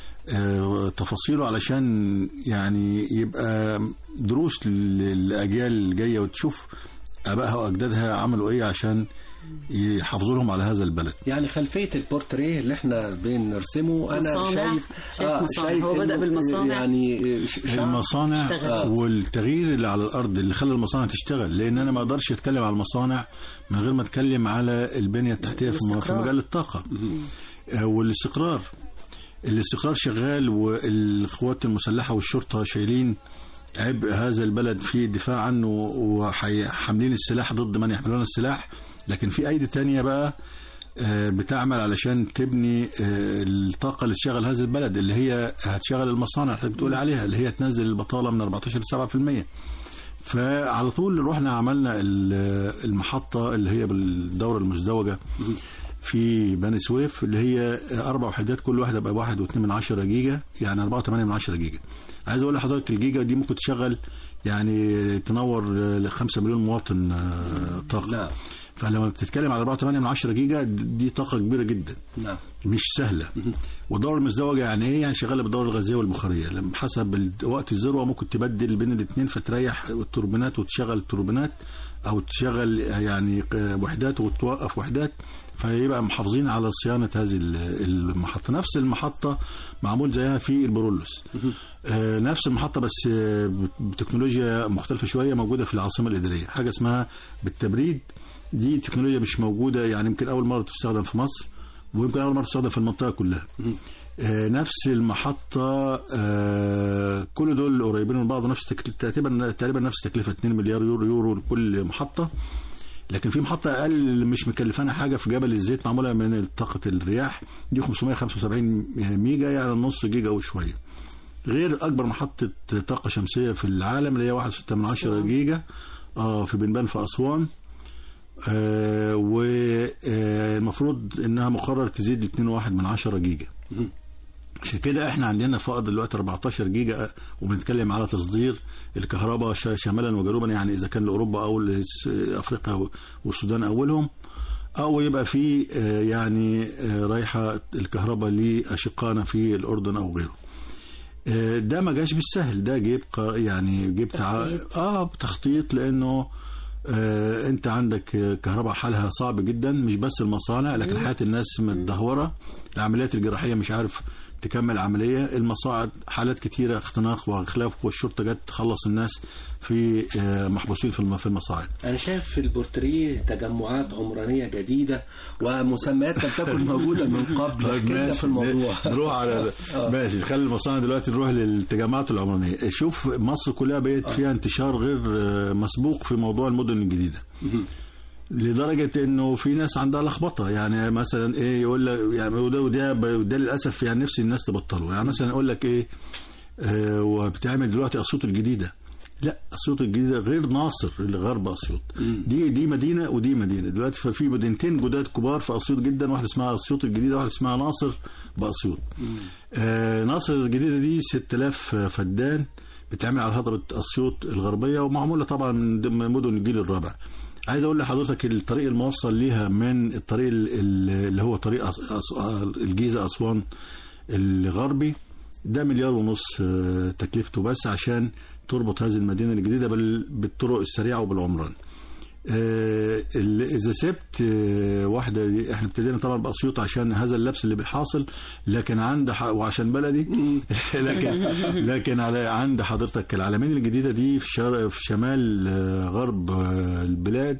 Speaker 3: آه، تفاصيله علشان يعني يبقى دروس للاجيال الجايه وتشوف ابائها واجدادها عملوا ايه عشان يحافظوا لهم على هذا البلد
Speaker 1: يعني خلفيه البورتريه اللي احنا بنرسمه انا
Speaker 2: مصانع.
Speaker 1: شايف
Speaker 2: شايف مصانع. هو بدأ
Speaker 1: إنه
Speaker 2: بالمصانع.
Speaker 1: يعني ش- شعب
Speaker 3: المصانع
Speaker 2: اشتغلت.
Speaker 3: والتغيير اللي على الارض اللي خلى المصانع تشتغل لان انا ما اقدرش اتكلم على المصانع من غير ما اتكلم على البنيه التحتيه في م- في
Speaker 2: الاستقرار.
Speaker 3: مجال الطاقه آه، والاستقرار الاستقرار شغال والقوات المسلحه والشرطه شايلين عبء هذا البلد في الدفاع عنه وحاملين السلاح ضد من يحملون السلاح لكن في ايدي تانية بقى آه، بتعمل علشان تبني آه، الطاقة اللي تشغل هذا البلد اللي هي هتشغل المصانع اللي بتقول عليها اللي هي تنزل البطالة من 14 ل 7% فعلى طول رحنا عملنا ال- المحطة اللي هي بالدورة المزدوجة في بني سويف اللي هي أربع وحدات كل واحدة بقى واحد واتنين من عشرة جيجا يعني أربعة وثمانية من عشرة جيجا عايز أقول لحضرتك الجيجا دي ممكن تشغل يعني تنور لخمسة مليون مواطن آه، طاقة
Speaker 1: نعم
Speaker 3: فلما بتتكلم على 4 8 من 10 جيجا دي طاقه كبيره جدا
Speaker 1: نعم
Speaker 3: مش سهله والدوره المزدوجه يعني ايه يعني شغاله بالدوره الغازيه والبخاريه لما حسب ال- وقت الذروه ممكن تبدل بين الاثنين فتريح التوربينات وتشغل التوربينات او تشغل يعني ق- وحدات وتوقف وحدات فيبقى محافظين على صيانه هذه ال- المحطه نفس المحطه معمول زيها في البرولوس آه، نفس المحطه بس آه، بت- بتكنولوجيا مختلفه شويه موجوده في العاصمه الاداريه حاجه اسمها بالتبريد دي تكنولوجيا مش موجوده يعني يمكن اول مره تستخدم في مصر ويمكن اول مره تستخدم في المنطقه كلها آه، نفس المحطة آه، كل دول قريبين من بعض نفس تكل- تقريبا تقريبا نفس تكلفة 2 مليار يورو يورو لكل محطة لكن في محطة أقل اللي مش مكلفانا حاجة في جبل الزيت معمولة من طاقة الرياح دي 575 ميجا يعني نص جيجا وشوية غير أكبر محطة طاقة شمسية في العالم اللي هي 1.6 من عشرة
Speaker 2: أسوان.
Speaker 3: جيجا اه في بنبان في أسوان آه والمفروض انها مقرر تزيد ل 2.1 من 10 جيجا عشان كده احنا عندنا فائض دلوقتي 14 جيجا وبنتكلم على تصدير الكهرباء ش- شمالا وجنوبا يعني اذا كان لاوروبا او لافريقيا والسودان اولهم او يبقى في آه، يعني آه، رايحه الكهرباء لاشقائنا في الاردن او غيره آه، ده ما جاش بالسهل ده جيب قا- يعني جيب تع...
Speaker 2: تخطيط.
Speaker 3: اه بتخطيط لانه آه انت عندك آه، كهرباء حالها صعب جدا مش بس المصانع لكن حياه الناس متدهوره العمليات الجراحيه مش عارف تكمل عمليه المصاعد حالات كتيره اختناق واخلاف والشرطه جت تخلص الناس في آه، محبوسين في الم- في المصاعد
Speaker 1: أنا شايف في البورتريه تجمعات عمرانية جديدة ومسميات لم تكن موجودة من قبل
Speaker 3: طيب
Speaker 1: كده
Speaker 3: ماشي
Speaker 1: في الموضوع
Speaker 3: نروح على
Speaker 1: آه.
Speaker 3: ماشي خلي المصانع دلوقتي نروح للتجمعات العمرانيه شوف مصر كلها بقت فيها انتشار غير آه، مسبوق في موضوع المدن الجديده لدرجه انه في ناس عندها لخبطه يعني مثلا ايه يقول لك يعني وده وده, وده للاسف يعني نفسي الناس تبطله يعني مثلا يقول لك ايه آه وبتعمل دلوقتي اسيوط الجديده لا اسيوط الجديده غير ناصر اللي غرب اسيوط دي دي مدينه ودي مدينه دلوقتي ففي مدينتين جداد كبار في اسيوط جدا واحده اسمها اسيوط الجديده واحده اسمها ناصر باسيوط آه ناصر الجديده دي 6000 فدان بتعمل على هضبه اسيوط الغربيه ومعموله طبعا من ضمن مدن الجيل الرابع عايز اقول لحضرتك الطريق الموصل ليها من الطريق ال- ال- اللي هو طريق أس- أس- الجيزه اسوان الغربي ده مليار ونص آه، تكلفته بس عشان تربط هذه المدينه الجديده بال- بالطرق السريعه وبالعمران آه، اللي- اذا سبت آه، واحده دي احنا ابتدينا طبعا باسيوط عشان هذا اللبس اللي بيحاصل لكن عند ح- وعشان بلدي لكن لكن على عند حضرتك العلمين الجديده دي في شر- في شمال آه، غرب آه، البلاد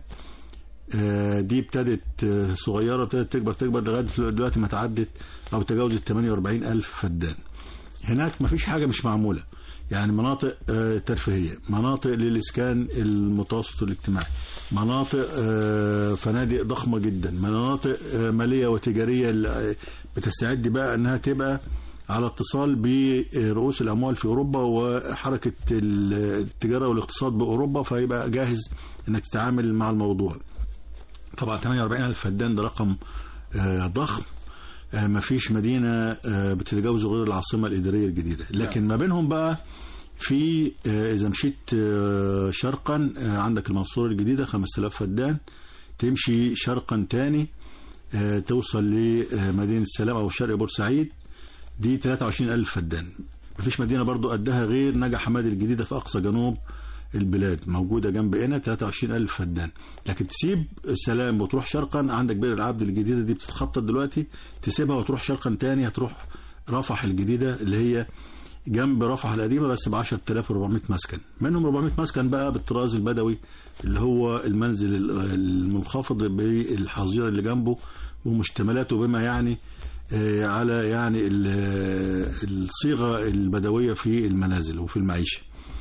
Speaker 3: آه، دي ابتدت آه، صغيره ابتدت تكبر تكبر لغايه دلوقتي ما تعدت او تجاوزت 48 الف فدان هناك ما فيش حاجه مش معموله يعني مناطق آه، ترفيهيه مناطق للاسكان المتوسط الاجتماعي مناطق آه، فنادق ضخمه جدا مناطق آه، ماليه وتجاريه اللي بتستعد بقى انها تبقى على اتصال برؤوس الاموال في اوروبا وحركه التجاره والاقتصاد باوروبا فيبقى جاهز انك تتعامل مع الموضوع طبعا 48 الف فدان ده رقم آه، ضخم آه، ما فيش مدينة آه، بتتجاوزه غير العاصمة الإدارية الجديدة لكن ما بينهم بقى في آه، إذا مشيت آه، شرقا آه، عندك المنصورة الجديدة 5000 فدان تمشي شرقا تاني آه، توصل لمدينة السلام أو شرق بورسعيد دي 23000 فدان مفيش مدينة برضو قدها غير نجا حمادي الجديدة في أقصى جنوب البلاد موجودة جنب هنا 23000 فدان لكن تسيب سلام وتروح شرقا عندك بئر العبد الجديدة دي بتتخطط دلوقتي تسيبها وتروح شرقا تاني هتروح رفح الجديدة اللي هي جنب رفح القديمة بس ب 10400 مسكن منهم 400 مسكن بقى بالطراز البدوي اللي هو المنزل المنخفض بالحظيرة اللي جنبه ومشتملاته بما يعني آه، على يعني ال- الصيغة البدوية في المنازل وفي المعيشة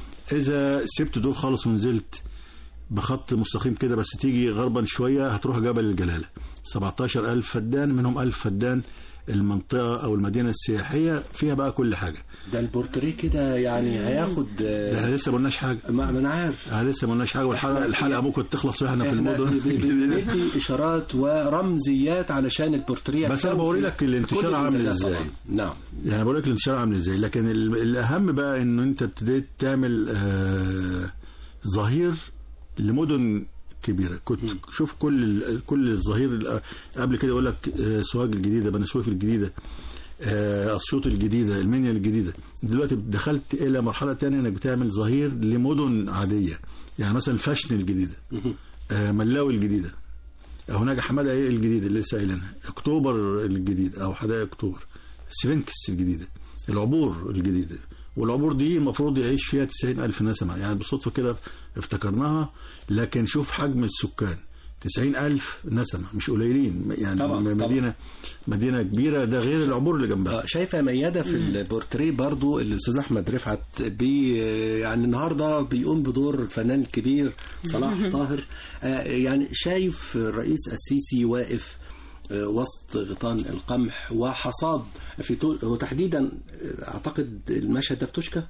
Speaker 3: إذا سبت دول خالص ونزلت بخط مستقيم كده بس تيجي غربا شوية هتروح جبل الجلالة 17000 فدان منهم 1000 فدان المنطقة أو المدينة السياحية فيها بقى كل حاجة
Speaker 1: ده البورتريه كده يعني هياخد
Speaker 3: ده
Speaker 1: آه،
Speaker 3: لسه ما قلناش حاجة
Speaker 1: ما ما انا عارف
Speaker 3: آه، لسه ما قلناش حاجة والحلقة الحلقة ممكن تخلص واحنا في
Speaker 1: احنا
Speaker 3: المدن
Speaker 1: ب- ب- بندي اشارات ورمزيات علشان البورتريه
Speaker 3: بس أنا بوري لك الانتشار
Speaker 1: كل
Speaker 3: عامل
Speaker 1: الإنجازات
Speaker 3: إزاي.
Speaker 1: طبعاً. نعم
Speaker 3: يعني بقول لك الانتشار عامل ازاي لكن ال- الاهم بقى انه انت ابتديت تعمل آه، ظهير لمدن كبيره كنت شوف كل ال- كل الظهير ال- قبل كده يقول لك آه، سوهاج الجديده بني سويف الجديده آه، اسيوط الجديده المنيا الجديده دلوقتي دخلت الى مرحله تانية انك بتعمل ظهير لمدن عاديه يعني مثلا فاشن الجديده آه، ملاوي الجديده او نجا حماده ايه الجديده اللي لسه قايلينها اكتوبر الجديد او حدائق اكتوبر سفنكس الجديده العبور الجديده والعبور دي المفروض يعيش فيها 90 ألف نسمة يعني بالصدفة كده افتكرناها لكن شوف حجم السكان 90 ألف نسمة مش قليلين يعني
Speaker 1: طبعاً،
Speaker 3: مدينة مدينة كبيرة ده غير العبور اللي جنبها
Speaker 1: آه، شايفه مياده في البورتريه برضو الاستاذ احمد رفعت بي يعني النهارده بيقوم بدور الفنان الكبير صلاح طاهر آه، يعني شايف الرئيس السيسي واقف آه، وسط غيطان القمح وحصاد في تو... وتحديدا آه، اعتقد المشهد ده في توشكا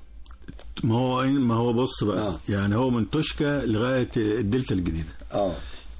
Speaker 3: ما هو ما هو بص بقى
Speaker 1: آه.
Speaker 3: يعني هو من توشكا لغاية الدلتا الجديدة
Speaker 1: اه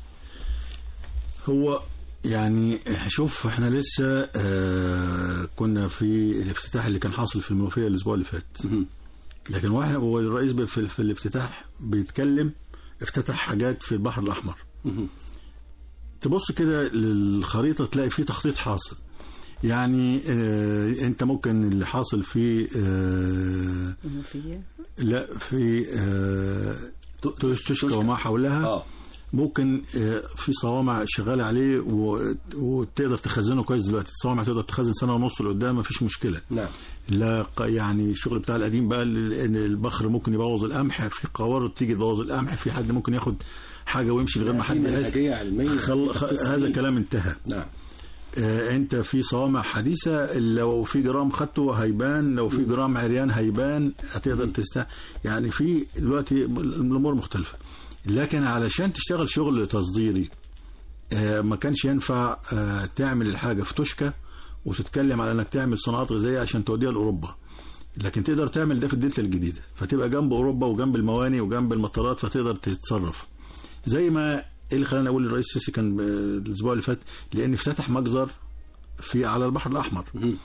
Speaker 3: هو يعني شوف احنا لسه آه كنا في الافتتاح اللي كان حاصل في المنوفيه الاسبوع اللي فات لكن واحد هو الرئيس ب- في, في الافتتاح بيتكلم افتتح حاجات في البحر الاحمر تبص كده للخريطه تلاقي فيه تخطيط حاصل يعني آه انت ممكن اللي حاصل في آه
Speaker 2: المنوفية
Speaker 3: لا في آه
Speaker 1: تو-
Speaker 3: تشكى وما حولها
Speaker 1: اه
Speaker 3: ممكن آه، في صوامع شغاله عليه و- وتقدر تخزنه كويس دلوقتي الصوامع تقدر تخزن سنه ونص لقدام مفيش مشكله
Speaker 1: نعم
Speaker 3: لا ق- يعني الشغل بتاع القديم بقى ال- ان البخر ممكن يبوظ القمح في قوارض تيجي تبوظ القمح في حد ممكن ياخد حاجه ويمشي من غير ما
Speaker 1: في
Speaker 3: حد يحس
Speaker 1: منهجية علمية
Speaker 3: خل... خ... هذا كلام انتهى
Speaker 1: نعم
Speaker 3: آه، انت في صوامع حديثه لو في جرام خدته هيبان لو في جرام عريان هيبان هتقدر تست يعني في دلوقتي الامور مختلفه لكن علشان تشتغل شغل تصديري آه، ما كانش ينفع آه، تعمل الحاجه في توشكا وتتكلم على انك تعمل صناعات غذائيه عشان توديها لاوروبا لكن تقدر تعمل ده في الدلتا الجديده فتبقى جنب اوروبا وجنب المواني وجنب المطارات فتقدر تتصرف زي ما ايه اللي خلاني اقول الرئيس السيسي كان آه، الاسبوع اللي فات لان افتتح مجزر في على البحر الاحمر
Speaker 1: مهم.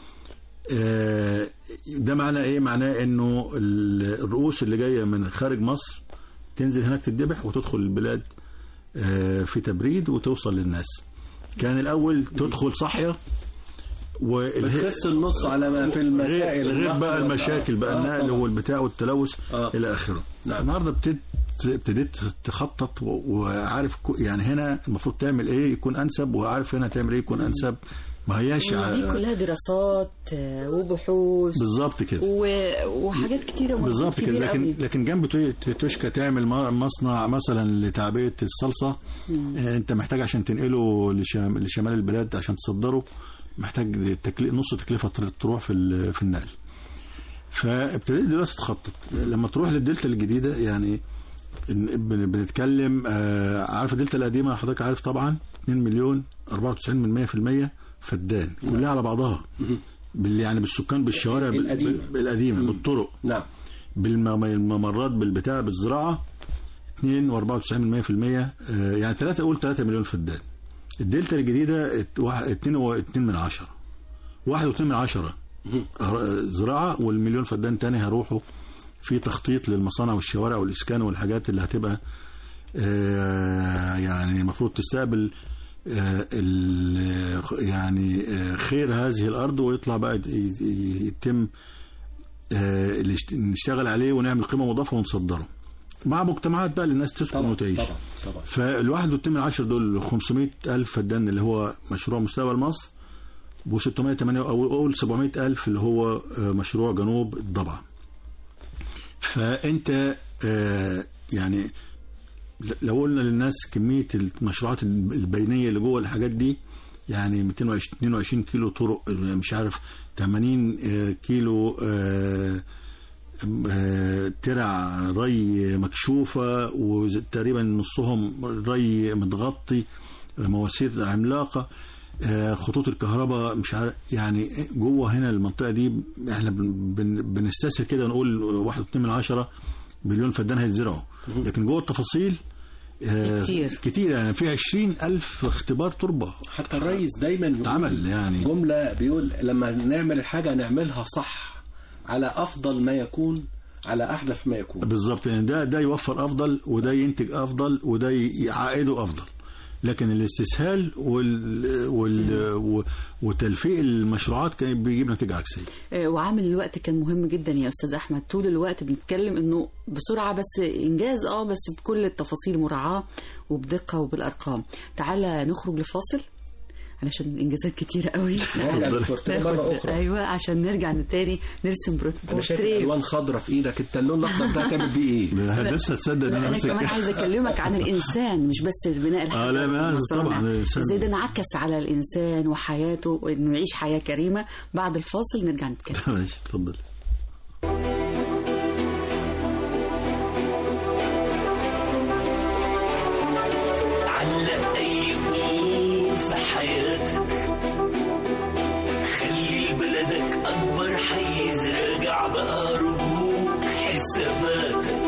Speaker 3: آه، ده معناه ايه معناه انه ال- الرؤوس اللي جايه من خارج مصر تنزل هناك تتذبح وتدخل البلاد آه، في تبريد وتوصل للناس كان الاول تدخل صحيه والهي-
Speaker 1: بتخس النص على ما في المسائل
Speaker 3: غير, غير
Speaker 1: النقل
Speaker 3: بقى
Speaker 1: والآه.
Speaker 3: المشاكل بقى
Speaker 1: آه،
Speaker 3: النقل
Speaker 1: طبعاً.
Speaker 3: والبتاع والتلوث
Speaker 1: آه.
Speaker 3: الى اخره
Speaker 1: نعم.
Speaker 3: النهارده ابتديت ابتديت تخطط و- وعارف كو- يعني هنا المفروض تعمل ايه يكون انسب وعارف هنا تعمل ايه يكون انسب ما هياش
Speaker 2: دي
Speaker 3: ع-
Speaker 2: كلها دراسات آه، وبحوث
Speaker 3: بالظبط كده
Speaker 2: و- وحاجات كتيره ومجهود
Speaker 3: بالظبط كده
Speaker 2: كبير
Speaker 3: لكن
Speaker 2: قوي.
Speaker 3: لكن جنب تو- توشكا تعمل م- مصنع مثلا لتعبئه الصلصه آه، انت محتاج عشان تنقله لشام- لشمال البلاد عشان تصدره محتاج تكلي... نص تكلفه تر- تروح في ال- في النقل فابتديت دلوقتي تخطط لما تروح للدلتا الجديده يعني إن- بن- بنتكلم آه، عارف الدلتا القديمه حضرتك عارف طبعا 2 مليون 94 من 100% فدان كلها على بعضها بال يعني بالسكان بالشوارع بال-
Speaker 1: القديمة.
Speaker 3: بال- بالقديمه بالطرق
Speaker 1: نعم
Speaker 3: بالممرات بالبتاع بالزراعه 2 و94% يعني 3 قول 3 مليون فدان الدلتا الجديده 2 و2 من 10 1 و2 من 10 زراعه والمليون فدان تاني هيروحوا في تخطيط للمصانع والشوارع والاسكان والحاجات اللي هتبقى آه، يعني المفروض تستقبل آه، ال- يعني آه، خير هذه الارض ويطلع بقى ي- ي- يتم آه، اللي اشت- نشتغل عليه ونعمل قيمه مضافه ونصدره مع مجتمعات بقى للناس تسكن
Speaker 1: طبعا
Speaker 3: وتعيش
Speaker 1: طبعا طبعا
Speaker 3: فالواحد والتم العشر دول 500 ألف فدان اللي هو مشروع مستقبل مصر و 608 أو أقول 700 ألف اللي هو آه، مشروع جنوب الضبعة فأنت آه، يعني ل- لو قلنا للناس كمية المشروعات البينية اللي جوه الحاجات دي يعني 222 كيلو طرق آه، مش عارف 80 آه، كيلو آه، آه، ترع ري مكشوفة وتقريبا نصهم ري متغطي مواسير عملاقة آه، خطوط الكهرباء مش عارف يعني جوه هنا المنطقة دي احنا بن- بن- بنستسهل كده ونقول واحد واتنين من عشرة مليون فدان هيتزرعوا لكن جوه التفاصيل آه،
Speaker 2: كتير.
Speaker 3: كتير يعني في عشرين ألف اختبار تربة
Speaker 1: حتى الرئيس دايما يقول
Speaker 3: اتعمل يعني
Speaker 1: جملة بيقول لما نعمل الحاجة نعملها صح على أفضل ما يكون على أحدث ما يكون
Speaker 3: بالظبط يعني ده ده يوفر افضل وده ينتج افضل وده يعائده افضل لكن الاستسهال وال وال و- وتلفيق المشروعات كان بيجيب نتيجه عكسيه
Speaker 2: آه، وعامل الوقت كان مهم جدا يا استاذ احمد طول الوقت بنتكلم انه بسرعه بس انجاز اه بس بكل التفاصيل مراعاه وبدقه وبالارقام تعالى نخرج لفاصل علشان انجازات كتيره قوي
Speaker 1: نرجع للبورتريه مرة
Speaker 2: ناخد-
Speaker 1: أخرى
Speaker 2: ايوه عشان نرجع تاني نرسم بروت-
Speaker 1: أنا شايف
Speaker 2: بورتريه
Speaker 1: الألوان خضرة في إيدك أنت اللون الأخضر ده هتعمل بيه إيه؟
Speaker 3: لسه تصدق ان
Speaker 2: لا
Speaker 3: انا
Speaker 2: انا
Speaker 3: ماسك
Speaker 2: كمان عايزه اكلمك عن الانسان مش بس بناء الحاجه
Speaker 3: آه، لا، ما
Speaker 2: والمصانع.
Speaker 3: طبعاً الإنسان.
Speaker 2: ازاي ده انعكس على الانسان وحياته وانه يعيش حياه كريمه بعد الفاصل نرجع نتكلم
Speaker 3: ماشي اتفضل
Speaker 7: علق أي أمور في حياتك خلي لبلدك أكبر حيز راجع بقى رجوك حساباتك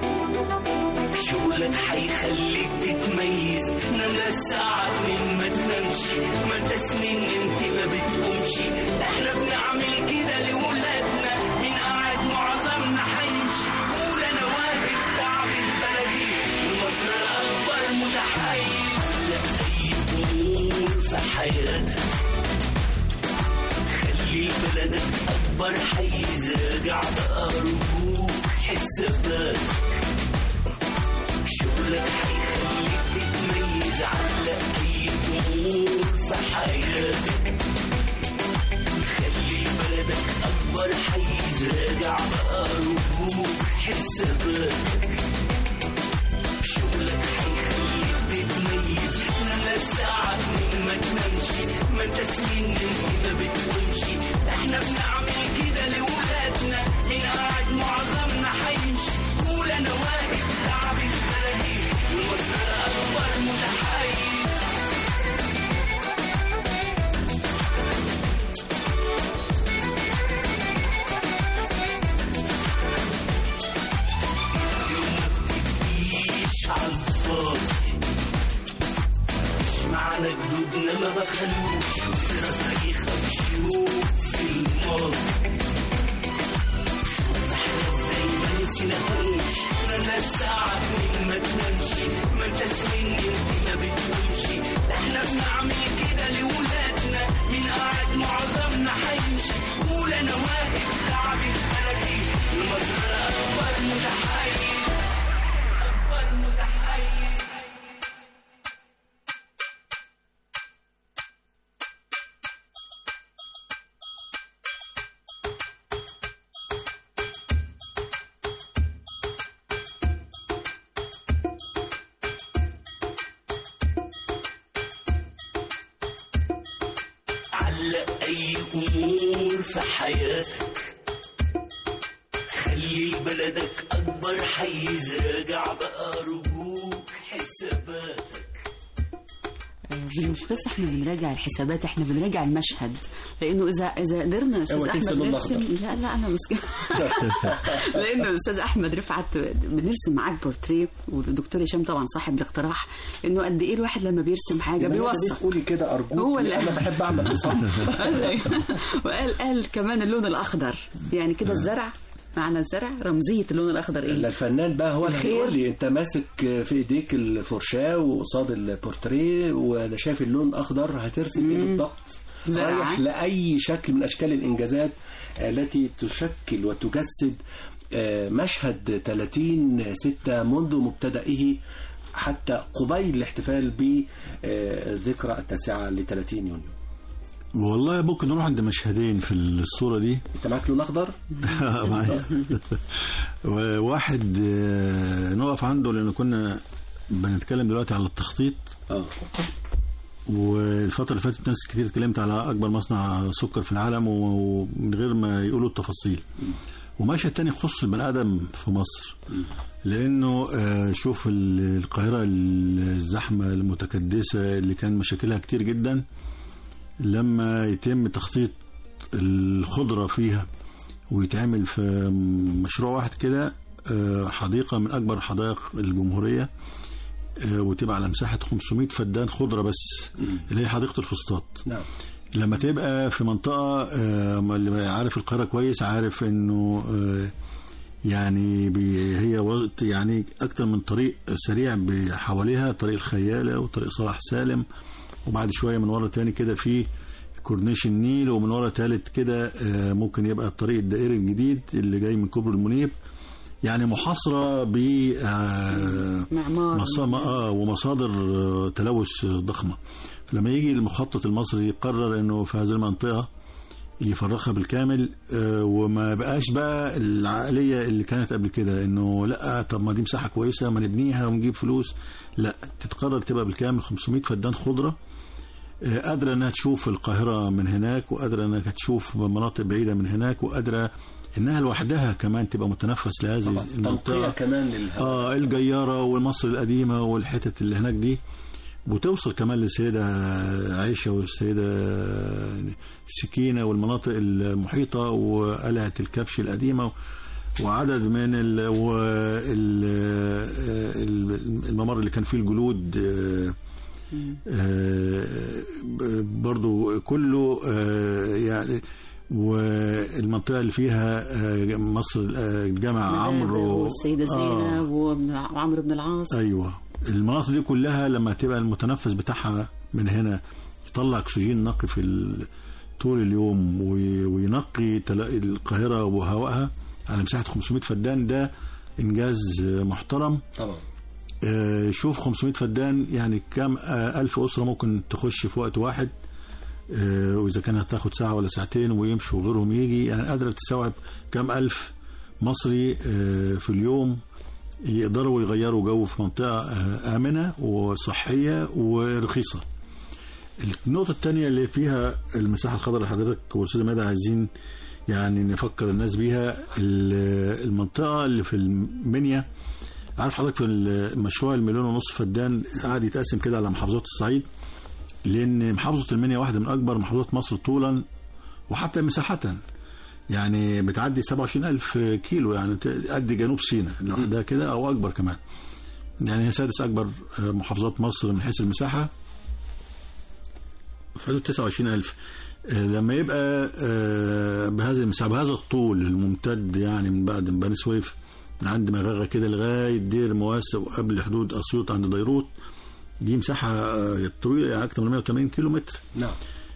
Speaker 7: شغلك حيخليك تتميز نام للساعة اتنين ما تنامش ما انت سنين انت ما بتقومش احنا بنعمل كده لولادنا من قاعد معظمنا حيمشي قول انا واجب تعب البلدي مصر الاكبر متحيز لا اي امور في حياتك خلي بلدك اكبر حيز راجع بقى رجوك حساباتك شغلك هيخليك حساباتك خلي بلدك أكبر حيز راجع بقى ربوك حساباتك شغلك هيخليك تتميز لما ساعات من ما تنامش ما انت سنين انت ما بتقومش احنا بنعمل كده لولادنا من قاعد معظمنا هيمشي قول انا واقف تعب البلدي ومصر اكبر متحيز مفيش عالفاضي مش معنى جدودنا ما بخلوش تاريخك شوف في الماضي شوف احنا ازاي ما نسيناهوش انا ساعات من ما تنامش ما انت سنين انت ما بتقومش ده احنا بنعمل كده لولادنا من قاعد معظمنا هيمشي قول انا واقف تعب البلدي المصر اكبر متحيز اكبر متحيز علق أي أمور في حياتك خلي بلدك أكبر حيز راجع بقى رجوك حساباتك
Speaker 2: آه، مش بس احنا بنراجع الحسابات احنا بنراجع المشهد لانه اذا اذا قدرنا يا استاذ
Speaker 1: اوعى تنسى
Speaker 2: احمد
Speaker 1: اللون
Speaker 2: نرسم
Speaker 1: الأخضر.
Speaker 2: لا لا انا مسكين لانه الاستاذ احمد رفعت بنرسم معاك بورتريه والدكتور هشام طبعا صاحب الاقتراح انه قد ايه الواحد لما بيرسم حاجه
Speaker 1: يعني أنت ليه
Speaker 2: بيوصف
Speaker 1: تقولي كده ارجوك
Speaker 2: هو اللي-
Speaker 1: انا بحب اعمل انصاف
Speaker 2: وقال قال كمان اللون الاخضر يعني كده الزرع معنى الزرع رمزيه اللون الاخضر
Speaker 1: لا
Speaker 2: ايه
Speaker 1: الفنان بقى هو اللي
Speaker 2: الخير.
Speaker 1: هيقول لي انت ماسك في ايديك الفرشاه وقصاد البورتريه وانا شايف اللون اخضر هترسم ايه بالضبط
Speaker 2: زرعة.
Speaker 1: رايح لاي شكل من اشكال الانجازات التي تشكل وتجسد آه، مشهد 30 6 منذ مبتدئه حتى قبيل الاحتفال بذكرى التاسعة ل 30 يونيو
Speaker 3: والله ممكن نروح عند مشهدين في الصورة دي
Speaker 1: انت معاك لون اخضر
Speaker 3: معايا واحد آه، نقف عنده لأن كنا بنتكلم دلوقتي على التخطيط
Speaker 1: اه
Speaker 3: والفترة اللي فاتت ناس كتير اتكلمت على أكبر مصنع سكر في العالم ومن غير ما يقولوا التفاصيل ومشهد تاني يخص البني آدم في مصر لأنه آه، شوف ال- القاهرة الزحمة المتكدسة اللي كان مشاكلها كتير جدا لما يتم تخطيط الخضرة فيها ويتعمل في مشروع واحد كده آه، حديقة من أكبر حدائق الجمهورية آه، وتبقى على مساحة 500 فدان خضرة بس اللي هي حديقة الفسطاط
Speaker 1: نعم
Speaker 3: لما تبقى في منطقة آه، ما اللي عارف القاهرة كويس عارف انه آه، يعني بي هي وقت يعني اكتر من طريق سريع ب- حواليها طريق الخيالة وطريق صلاح سالم وبعد شوية من ورا تاني كده في كورنيش النيل ومن ورا تالت كده آه، ممكن يبقى الطريق الدائري الجديد اللي جاي من كوبري المنيب يعني محاصرة ب آه،
Speaker 2: معمار
Speaker 3: مصا- اه ومصادر آه، تلوث آه، ضخمه فلما يجي المخطط المصري يقرر انه في هذه المنطقه يفرغها بالكامل آه، وما بقاش بقى العقليه اللي كانت قبل كده انه لا طب ما دي مساحه كويسه ما نبنيها ونجيب فلوس لا تتقرر تبقى بالكامل 500 فدان خضره آه، قادره انها تشوف القاهره من هناك وقادره انها تشوف مناطق بعيده من هناك وقادره انها لوحدها كمان تبقى متنفس لهذه
Speaker 1: طبعا تنقية
Speaker 3: المنطقه
Speaker 1: كمان للهواء
Speaker 3: اه الجيارة والمصر القديمة والحتت اللي هناك دي وتوصل كمان للسيدة عائشة والسيدة سكينة والمناطق المحيطة وقلعة الكبش القديمة وعدد من ال وال الممر اللي كان فيه الجلود آه، آه، برضو كله آه، يعني والمنطقة اللي فيها آه، مصر آه، جامع عمرو
Speaker 2: والسيده
Speaker 3: آه.
Speaker 2: زينب وابن- وعمرو بن العاص
Speaker 3: ايوه المناطق دي كلها لما تبقى المتنفس بتاعها من هنا يطلع اكسجين نقي في ال- طول اليوم وي- وينقي تلا- القاهره وهوائها على مساحه 500 فدان ده انجاز محترم
Speaker 1: طبعا
Speaker 3: آه، شوف 500 فدان يعني كام آه، ألف أسرة ممكن تخش في وقت واحد آه، واذا كانت هتاخد ساعه ولا ساعتين ويمشوا وغيرهم يجي يعني قادره تستوعب كم الف مصري آه، في اليوم يقدروا يغيروا جو في منطقه آه، امنه وصحيه ورخيصه النقطة الثانية اللي فيها المساحة الخضراء اللي حضرتك والأستاذة مادة عايزين يعني نفكر الناس بيها ال- المنطقة اللي في المنيا عارف حضرتك في المشروع المليون ونص فدان قاعد يتقسم كده على محافظات الصعيد لأن محافظة المنيا واحدة من أكبر محافظات مصر طولا وحتى مساحة يعني بتعدي 27 ألف كيلو يعني قد جنوب سيناء لوحدها كده أو أكبر كمان يعني هي سادس أكبر محافظات مصر من حيث المساحة في حدود 29000 آه، لما يبقى آه، بهذا المساحة بهذا الطول الممتد يعني من بعد من بني سويف من عند مغاغة كده لغاية دير مواسى وقبل حدود أسيوط عند ديروت دي مساحة آه، طويلة يعني أكثر من 180 كيلو متر
Speaker 1: نعم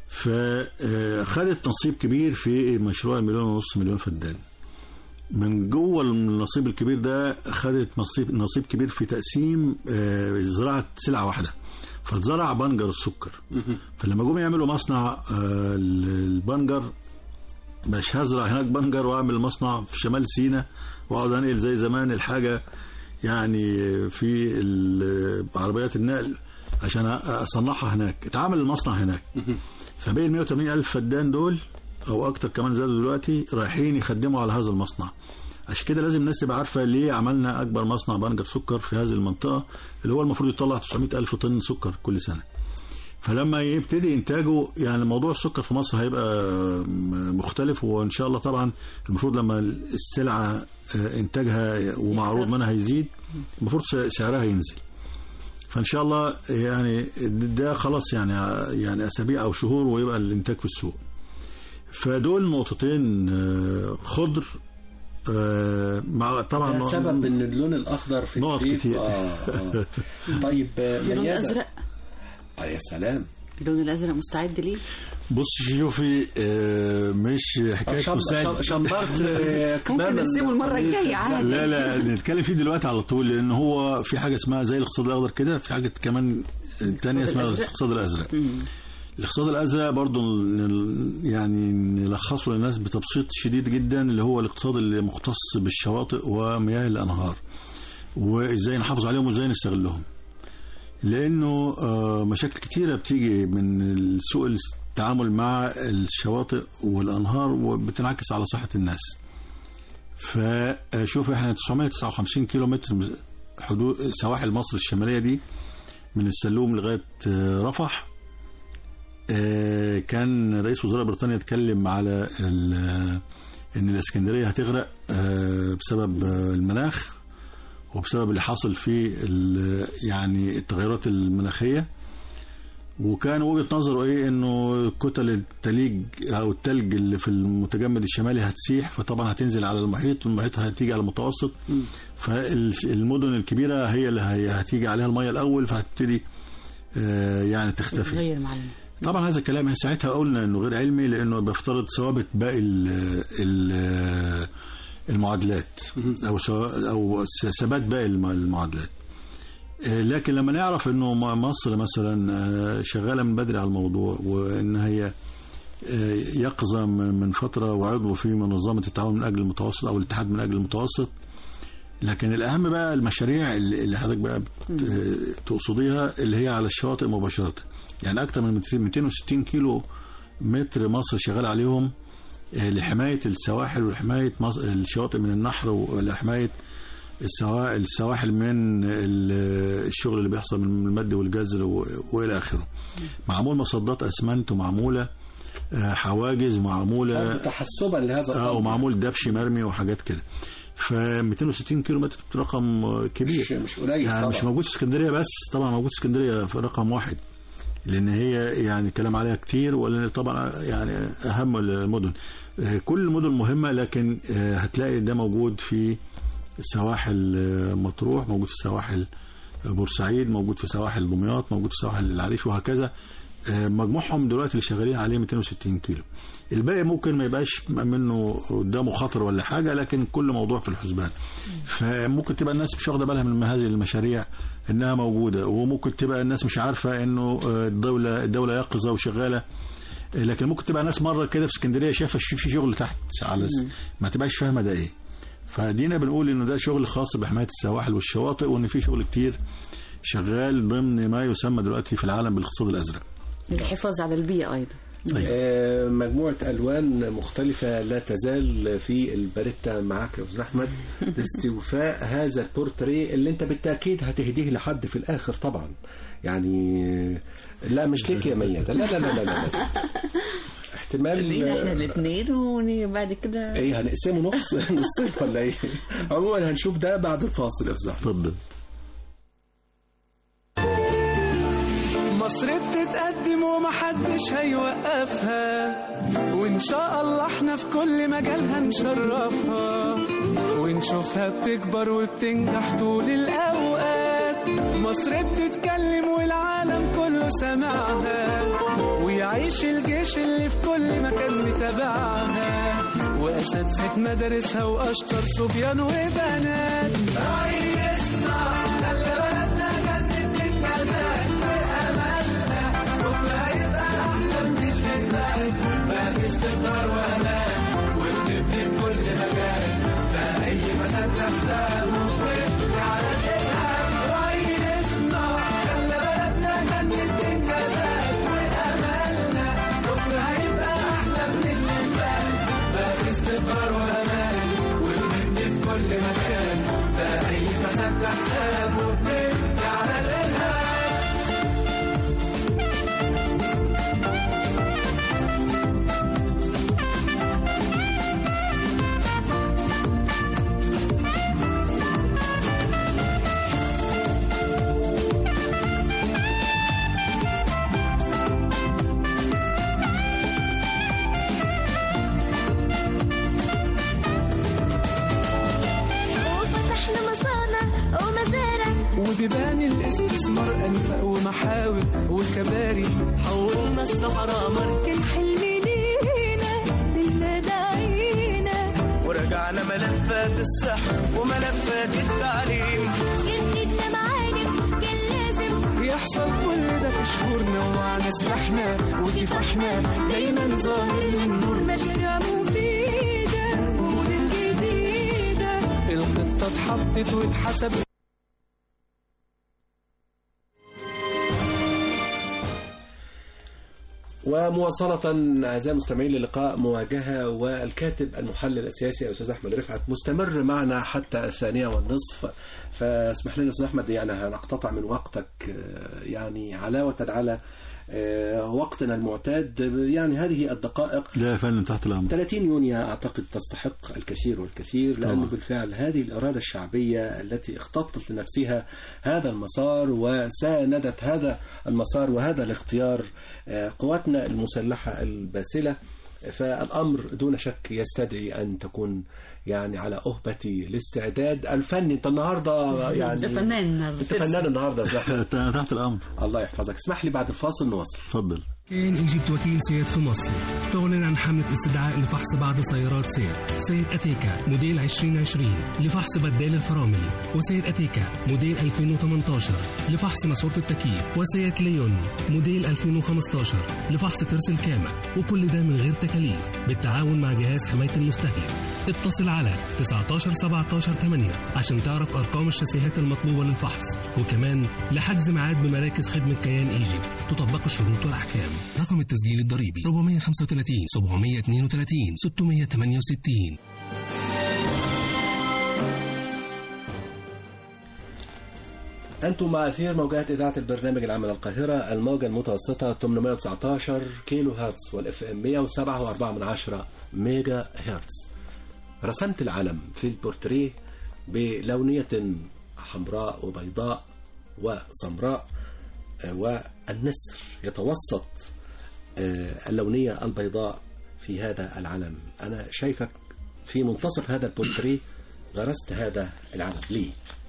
Speaker 3: فخدت نصيب كبير في مشروع مليون ونص مليون فدان من جوه النصيب الكبير ده خدت نصيب نصيب كبير في تقسيم آه، زراعه سلعه واحده فاتزرع بنجر السكر فلما جم يعملوا مصنع آه، البنجر مش هزرع هناك بنجر واعمل مصنع في شمال سيناء واقعد انقل زي زمان الحاجه يعني في ال- عربيات النقل عشان اصنعها هناك اتعمل المصنع هناك فبين 180 الف فدان دول او اكتر كمان زادوا دلوقتي رايحين يخدموا على هذا المصنع عشان كده لازم الناس تبقى عارفه ليه عملنا اكبر مصنع بنجر سكر في هذه المنطقه اللي هو المفروض يطلع 900 الف طن سكر كل سنه فلما يبتدي انتاجه يعني موضوع السكر في مصر هيبقى مختلف وان شاء الله طبعا المفروض لما السلعه آه، انتاجها ومعروض منها يزيد المفروض سعرها ينزل فان شاء الله يعني ده خلاص يعني يعني اسابيع او شهور ويبقى الانتاج في السوق فدول نقطتين آه، خضر آه، مع طبعا
Speaker 1: ده سبب ان اللون الاخضر في
Speaker 3: نقط
Speaker 1: الكيك
Speaker 3: كتير.
Speaker 1: آه آه. طيب آه،
Speaker 2: اللون
Speaker 1: ميادة.
Speaker 2: الازرق
Speaker 1: اه يا سلام
Speaker 2: اللون الازرق مستعد ليه؟
Speaker 3: بص شوفي آه، مش حكايه
Speaker 1: شم-
Speaker 3: مساعد
Speaker 1: شم- شمرت آه، كمام
Speaker 2: ممكن نسيبه المره
Speaker 1: القميص.
Speaker 2: الجايه عادي
Speaker 3: لا لا نتكلم فيه دلوقتي على طول لان هو في حاجه اسمها زي الاقتصاد الاخضر كده في حاجه كمان تانية اسمها
Speaker 2: الأزرق.
Speaker 3: الاقتصاد الازرق
Speaker 2: مم.
Speaker 3: الاقتصاد الازرق برضو ن- يعني نلخصه للناس بتبسيط شديد جدا اللي هو الاقتصاد اللي مختص بالشواطئ ومياه الانهار وازاي نحافظ عليهم وازاي نستغلهم لانه آه، مشاكل كتيره بتيجي من سوء التعامل مع الشواطئ والانهار وبتنعكس على صحه الناس فشوف احنا 959 كيلو متر حدود سواحل مصر الشماليه دي من السلوم لغايه آه، رفح آه، كان رئيس وزراء بريطانيا اتكلم على ال- ان الاسكندريه هتغرق آه، بسبب آه، المناخ وبسبب اللي حاصل في ال- يعني التغيرات المناخيه وكان وجهه نظره ايه انه كتل التليج او التلج اللي في المتجمد الشمالي هتسيح فطبعا هتنزل على المحيط والمحيط هتيجي على المتوسط فالمدن الكبيره هي اللي هي- هتيجي عليها الميه الاول فهتبتدي آه، يعني تختفي
Speaker 2: تغير معلم
Speaker 3: طبعا هذا الكلام ساعتها قلنا انه غير علمي لانه بيفترض ثوابت باقي ال ال المعادلات او سوا- او ثبات باقي الم- المعادلات آه، لكن لما نعرف انه م- مصر مثلا آه، شغاله من بدري على الموضوع وان هي آه، يقظه م- من فتره وعضو في منظمه التعاون من اجل المتوسط او الاتحاد من اجل المتوسط لكن الاهم بقى المشاريع اللي اللي حضرتك بقى بت- آه، تقصديها اللي هي على الشواطئ مباشره يعني اكثر من 260 كيلو متر مصر شغال عليهم آه، لحمايه السواحل ولحمايه مصر الشواطئ من النحر ولحمايه السوا- السواحل من ال- الشغل اللي بيحصل من المد والجزر و- والى اخره معمول مصدات اسمنت ومعموله آه، حواجز ومعموله
Speaker 1: برضه تحسبا لهذا
Speaker 3: اه
Speaker 1: الأمر.
Speaker 3: ومعمول دبش مرمي وحاجات كده ف 260 كيلو متر رقم آه، كبير
Speaker 1: مش مش قليل
Speaker 3: يعني
Speaker 1: طبعا
Speaker 3: مش موجود في اسكندريه بس طبعا موجود في اسكندريه في رقم واحد لان هي يعني كلام عليها كتير ولان طبعا يعني اهم المدن آه، كل المدن مهمه لكن آه، هتلاقي ده موجود في سواحل آه، مطروح موجود في سواحل بورسعيد موجود في سواحل دمياط موجود في سواحل العريش وهكذا آه، مجموعهم دلوقتي اللي شغالين عليه 260 كيلو الباقي ممكن ما يبقاش منه قدامه خطر ولا حاجه لكن كل موضوع في الحسبان فممكن تبقى الناس مش واخده بالها من هذه المشاريع انها موجوده وممكن تبقى الناس مش عارفه انه آه، الدوله الدوله يقظه وشغاله لكن ممكن تبقى ناس مره كده في اسكندريه شايفه ش- في شغل تحت على س- ما تبقاش فاهمه ده ايه فدينا بنقول ان ده شغل خاص بحمايه السواحل والشواطئ وان في شغل كتير شغال ضمن ما يسمى دلوقتي في العالم بالاقتصاد الازرق
Speaker 2: للحفاظ على البيئة أيضا
Speaker 1: آه، مجموعة ألوان مختلفة لا تزال في الباريتا معاك يا أستاذ أحمد لاستوفاء هذا البورتريه اللي أنت بالتأكيد هتهديه لحد في الآخر طبعا يعني آه، لا مش ليك يا ميادة لا لا لا لا, لا, لا. احتمال
Speaker 2: لينا احنا الاثنين وبعد كده
Speaker 1: ايه هنقسمه نص نصين ولا ايه؟ عموما هنشوف ده بعد الفاصل يا استاذ أحمد.
Speaker 3: اتفضل
Speaker 8: مصر بتتقدم ومحدش هيوقفها وإن شاء الله احنا في كل مجال هنشرفها ونشوفها بتكبر وبتنجح طول الأوقات مصر بتتكلم والعالم كله سمعها ويعيش الجيش اللي في كل مكان متابعها وأساتذة مدارسها وأشطر صبيان وبنات راعي يسمع خلي بلدنا جنة الجزائر وأملنا بكرة هيبقى أحلى من اللي فات بقى في استقرار وأمان وبنبني في كل مكان بقى أي مسافة حساب وبنبني على الإلهام راعي يسمع خلي بلدنا جنة الجزائر وأملنا بكرة هيبقى أحلى من اللي فات بقى في استقرار وأمان وبنبني في كل مكان بقى أي مسافة حساب وبنبني على الإلهام
Speaker 9: وفتحنا مصانع ومزارع
Speaker 8: وبيبان الاستثمار أنفق ومحاور وكباري حولنا الصحراء مركز
Speaker 9: حلم لينا لله داعينا
Speaker 8: ورجعنا ملفات الصحة وملفات التعليم
Speaker 9: جددنا معالم كان لازم
Speaker 8: يحصل كل ده في شهورنا ومعنا سلاحنا وكفاحنا دايما ظاهر للنور
Speaker 9: مشاريع مفيدة ومدن جديدة
Speaker 8: الخطة اتحطت واتحسبت
Speaker 1: ومواصلة أعزائي المستمعين للقاء مواجهة والكاتب المحلل السياسي الأستاذ أحمد رفعت مستمر معنا حتى الثانية والنصف فاسمح لنا أستاذ أحمد يعني هنقتطع من وقتك آه، يعني علاوة على آه، وقتنا المعتاد يعني هذه الدقائق
Speaker 3: لا يا فندم تحت الامر
Speaker 1: 30 يونيو أعتقد تستحق الكثير والكثير لأنه
Speaker 3: طبعا.
Speaker 1: بالفعل هذه الإرادة الشعبية التي اختطت لنفسها هذا المسار وساندت هذا المسار وهذا الاختيار آه، قواتنا المسلحة الباسلة فالأمر دون شك يستدعي أن تكون يعني على أهبة الاستعداد الفني أنت النهاردة يعني
Speaker 2: ده فنان النهارده
Speaker 1: أنت فنان النهاردة يا زهر.
Speaker 3: تحت الامر
Speaker 1: الله يحفظك اسمح لي بعد الفاصل نواصل
Speaker 3: اتفضل
Speaker 10: كان ايجيبت وكيل سيات في مصر تعلن عن حملة استدعاء لفحص بعض سيارات سيات سيد أتيكا موديل 2020 لفحص بدال الفرامل وسيد أتيكا موديل 2018 لفحص ماسورة التكييف وسيات ليون موديل 2015 لفحص ترس الكامة وكل ده من غير تكاليف بالتعاون مع جهاز حماية المستهلك اتصل على 19 17 8 عشان تعرف أرقام الشاسيهات المطلوبة للفحص وكمان لحجز ميعاد بمراكز خدمة كيان ايجيبت تطبق الشروط والأحكام رقم التسجيل الضريبي 435 732 668
Speaker 1: أنتم مع أثير موجات إذاعة البرنامج العام من القاهرة الموجة المتوسطة 819 كيلو هرتز والإف إم 107.4 من عشرة ميجا هرتز رسمت العلم في البورتريه بلونية حمراء وبيضاء وسمراء آه، والنسر يتوسط آه، اللونية البيضاء في هذا العلم أنا شايفك في منتصف هذا البورتريه غرست هذا العلم ليه؟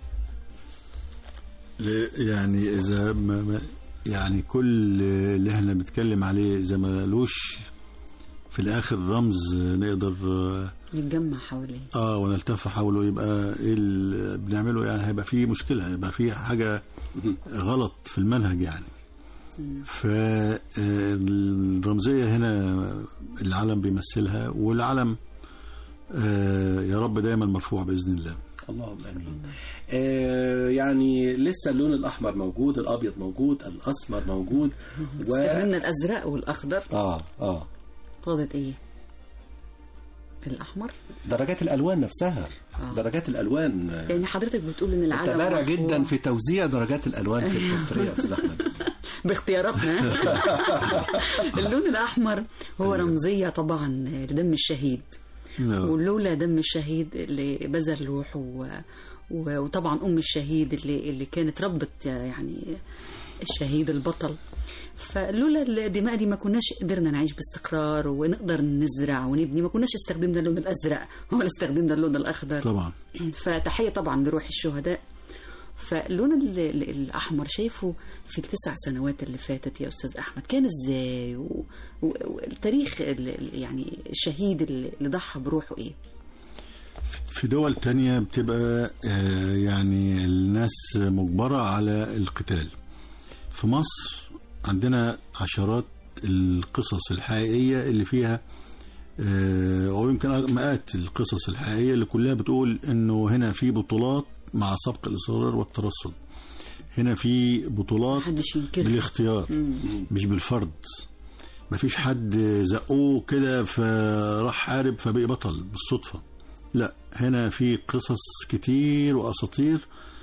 Speaker 3: يعني اذا ما ما- يعني كل اللي احنا بنتكلم عليه اذا ما لوش في الاخر رمز نقدر
Speaker 2: يتجمع حواليه
Speaker 3: اه ونلتف حوله يبقى ايه اللي بنعمله يعني هيبقى فيه مشكله هيبقى فيه حاجه غلط في المنهج يعني فالرمزية هنا العلم بيمثلها والعلم آه، يا رب دايما مرفوع بإذن الله
Speaker 1: اللهم امين. آه يعني لسه اللون الاحمر موجود، الابيض موجود، الاسمر موجود و
Speaker 2: استخدمنا الازرق والاخضر
Speaker 1: اه اه
Speaker 2: فاضل ايه الاحمر
Speaker 1: درجات الالوان نفسها
Speaker 2: آه.
Speaker 1: درجات الالوان آه،
Speaker 2: يعني حضرتك بتقول ان العلم
Speaker 1: انت بارع
Speaker 2: مرفوع
Speaker 1: جدا في توزيع درجات الالوان في البورتريه يا استاذ احمد
Speaker 2: باختياراتنا اللون الاحمر هو رمزيه طبعا لدم الشهيد ولولا دم الشهيد اللي بذل روحه و... و... وطبعا ام الشهيد اللي اللي كانت ربت يعني الشهيد البطل فلولا الدماء دي ما كناش قدرنا نعيش باستقرار ونقدر نزرع ونبني ما كناش استخدمنا اللون الازرق ولا استخدمنا اللون الاخضر
Speaker 3: طبعا
Speaker 2: فتحية طبعا لروح الشهداء فاللون ال- ال- الأحمر شايفه في التسع سنوات اللي فاتت يا أستاذ أحمد كان إزاي و- و- والتاريخ ال- ال- يعني الشهيد اللي اللي ضحى بروحه إيه
Speaker 3: في دول تانية بتبقى آه، يعني الناس مجبرة على القتال في مصر عندنا عشرات القصص الحقيقية اللي فيها آه، أو يمكن مئات القصص الحقيقية اللي كلها بتقول إنه هنا في بطولات مع سبق الإصرار والترصد هنا في بطولات
Speaker 2: محدش ينكرها
Speaker 3: بالاختيار مش بالفرض مفيش حد زقوه كده فراح حارب فبقي بطل بالصدفة لا هنا في قصص كتير وأساطير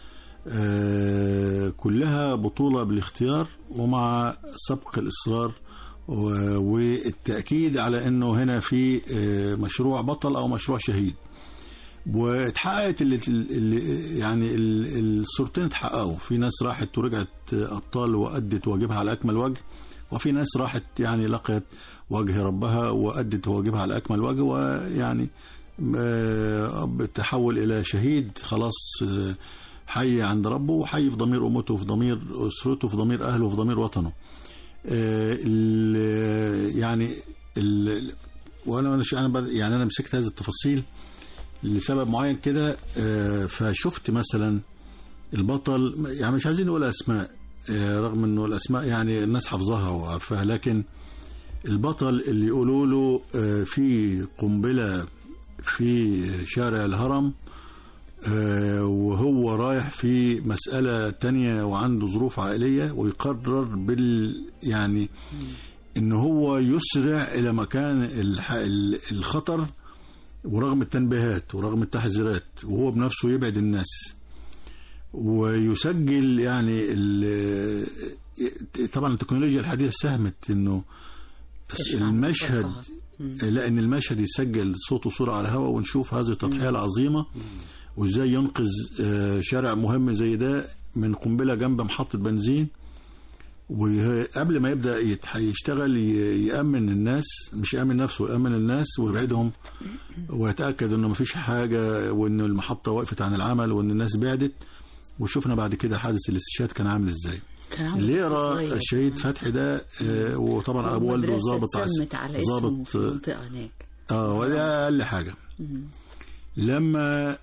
Speaker 3: آه، كلها بطولة بالاختيار ومع سبق الإصرار و- والتأكيد على أنه هنا في آه، مشروع بطل أو مشروع شهيد واتحققت اللي اللي يعني ال- الصورتين اتحققوا في ناس راحت ورجعت ابطال وادت واجبها على اكمل وجه وفي ناس راحت يعني لقيت وجه ربها وادت واجبها على اكمل وجه ويعني آه، بتحول الى شهيد خلاص آه، حي عند ربه وحي في ضمير امته وفي ضمير اسرته وفي ضمير اهله وفي ضمير وطنه آه، ال- يعني ال- وانا أنا- انا ب- يعني انا مسكت هذه التفاصيل لسبب معين كده آه، فشفت مثلا البطل يعني مش عايزين نقول اسماء آه، رغم انه الاسماء يعني الناس حافظاها وعارفاها لكن البطل اللي يقولوا له آه، في قنبله في شارع الهرم آه، وهو رايح في مسألة تانية وعنده ظروف عائلية ويقرر بال يعني ان هو يسرع الى مكان الح- ال- الخطر ورغم التنبيهات ورغم التحذيرات وهو بنفسه يبعد الناس ويسجل يعني ال- طبعا التكنولوجيا الحديثة ساهمت انه
Speaker 2: تشفع من
Speaker 3: المشهد
Speaker 2: طرفها. مم.
Speaker 3: لا ان المشهد يسجل صوت وصورة على الهواء ونشوف هذه التضحية العظيمة وازاي ينقذ آه، شارع مهم زي ده من قنبلة جنب محطة بنزين وقبل ما يبدا يتح- يشتغل ي- يامن الناس مش يامن نفسه يامن الناس ويبعدهم ويتاكد انه مفيش حاجه وان المحطه وقفت عن العمل وان الناس بعدت وشفنا بعد كده حادث الاستشهاد كان عامل ازاي
Speaker 2: كان عنده
Speaker 3: اللي
Speaker 2: طفل
Speaker 3: يقرا
Speaker 2: صغير.
Speaker 3: الشهيد فتحي ده آه، وطبعا ابو والده
Speaker 2: ومدرسة
Speaker 3: ضابط عس-
Speaker 2: اتسمت على اسمه
Speaker 3: ضابط
Speaker 2: في المنطقة هناك
Speaker 3: اه ولا اقل حاجه لما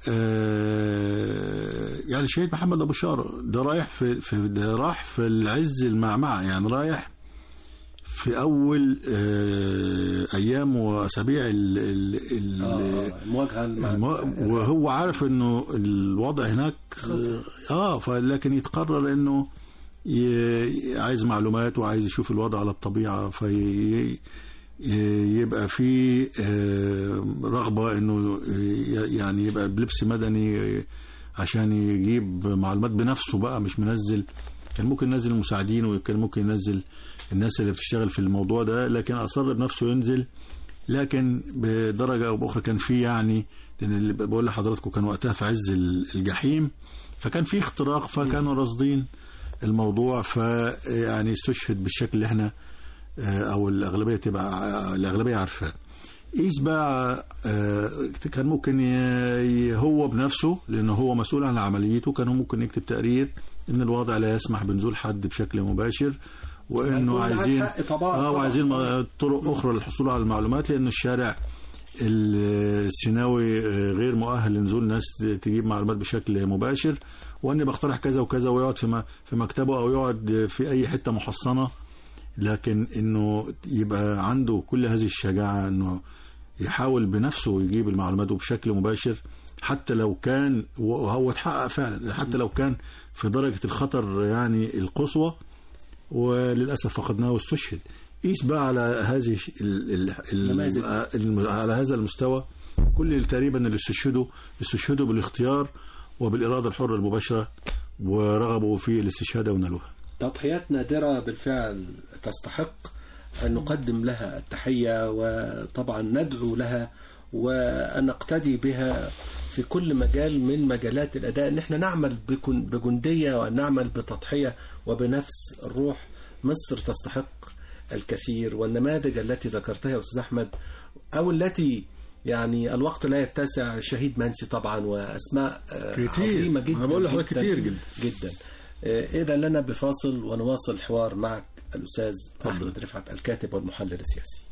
Speaker 3: آه يعني الشهيد محمد ابو شاره ده رايح في, في ده راح في العز المعمعه يعني رايح في اول آه ايام واسابيع ال ال ال
Speaker 1: آه، المواجهه مع
Speaker 3: الم- وهو عارف انه الوضع هناك اه فلكن يتقرر انه ي- عايز معلومات وعايز يشوف الوضع على الطبيعه في يبقى في آه، رغبه انه ي- يعني يبقى بلبس مدني عشان يجيب معلومات بنفسه بقى مش منزل كان ممكن ينزل المساعدين وكان ممكن ينزل الناس اللي بتشتغل في الموضوع ده لكن اصر بنفسه ينزل لكن بدرجه او باخرى كان في يعني لان اللي بقول لحضراتكم كان وقتها في عز الجحيم فكان في اختراق فكانوا راصدين الموضوع فيعني استشهد بالشكل اللي احنا آه، او الاغلبيه تبقى الاغلبيه عارفاه قيس بقى آه، كان ممكن ي- هو بنفسه لانه هو مسؤول عن عمليته كان هو ممكن يكتب تقرير ان الوضع لا يسمح بنزول حد بشكل مباشر وانه
Speaker 1: هيكون معاك
Speaker 3: عايزين
Speaker 1: حق طبعاً،
Speaker 3: اه
Speaker 1: طبعاً.
Speaker 3: وعايزين م- طرق اخرى للحصول على المعلومات لان الشارع السيناوي آه، غير مؤهل لنزول ناس تجيب معلومات بشكل مباشر واني بقترح كذا وكذا ويقعد في م- في مكتبه او يقعد في اي حته محصنه لكن انه يبقى عنده كل هذه الشجاعه انه يحاول بنفسه يجيب المعلومات بشكل مباشر حتى لو كان وهو اتحقق فعلا حتى لو كان في درجه الخطر يعني القصوى وللاسف فقدناه واستشهد قيس بقى على هذه الش- ال ال ال
Speaker 1: نماذج.
Speaker 3: الم- على هذا المستوى كل اللي تقريبا اللي استشهدوا استشهدوا بالاختيار وبالاراده الحره المباشره ورغبوا في الاستشهاد ونالوها
Speaker 1: تضحيات نادرة بالفعل تستحق أن نقدم لها التحية وطبعا ندعو لها وأن نقتدي بها في كل مجال من مجالات الأداء أن احنا نعمل بكن- بجندية وأن نعمل بتضحية وبنفس الروح مصر تستحق الكثير والنماذج التي ذكرتها يا أستاذ أحمد أو التي يعني الوقت لا يتسع شهيد منسي طبعا وأسماء آه،
Speaker 3: كتير.
Speaker 1: عظيمة جدا
Speaker 3: أنا بقول لحضرتك
Speaker 1: جداً
Speaker 3: كتير جدا.
Speaker 1: جدا إذا لنا بفاصل ونواصل الحوار معك الأستاذ أحمد رفعت الكاتب والمحلل السياسي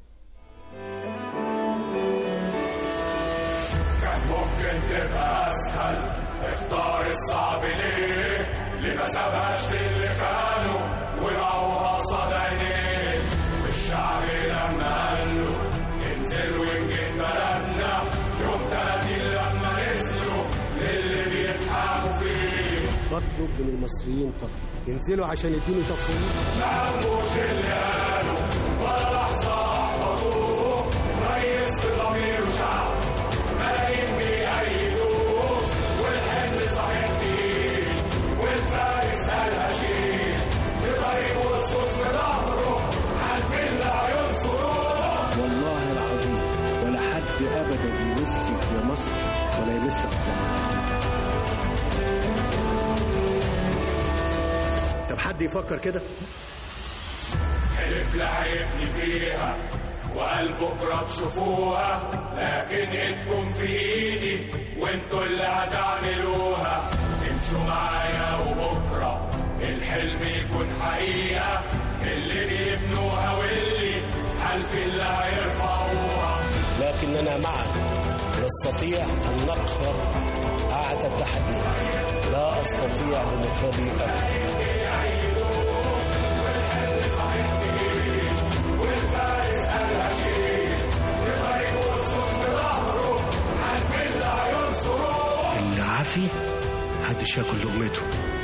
Speaker 4: كان ممكن تبقى اسهل اختار الصعب ليه ليه ما سابهاش للي خانوا وباعوها قصاد عينيه والشعب لما قال له انزل ونجيب بلدنا يوم 30 لما نزلوا للي بيضحكوا فيه
Speaker 11: بطلب من المصريين طب ينزلوا عشان يدينوا تفويض
Speaker 4: ما هموش اللي قالوا ولا لحظة أحبطوه ريس في ضميره شعب ملايين بيأيدوه والحمل صحيح تقيل والفارس قالها شيل بطريقه الصوت في ظهره عارفين لا ينصروه
Speaker 11: والله العظيم ولا حد ابدا يمسك يا مصر ولا يمسك طب حد يفكر كده
Speaker 4: حلف لا هيبني فيها وقال بكرة تشوفوها لكن ايدكم في ايدي وانتوا اللي هتعملوها امشوا معايا وبكرة الحلم يكون حقيقة اللي بيبنوها واللي حلف اللي هيرفعوها
Speaker 11: لكننا معا نستطيع ان نقهر اعتى التحديات لا استطيع بمفردي ابدا
Speaker 4: والفارس قالها شيء بطريقه الصوت في ظهره حلف اللي هينصروه
Speaker 11: العافي محدش ياكل لقمته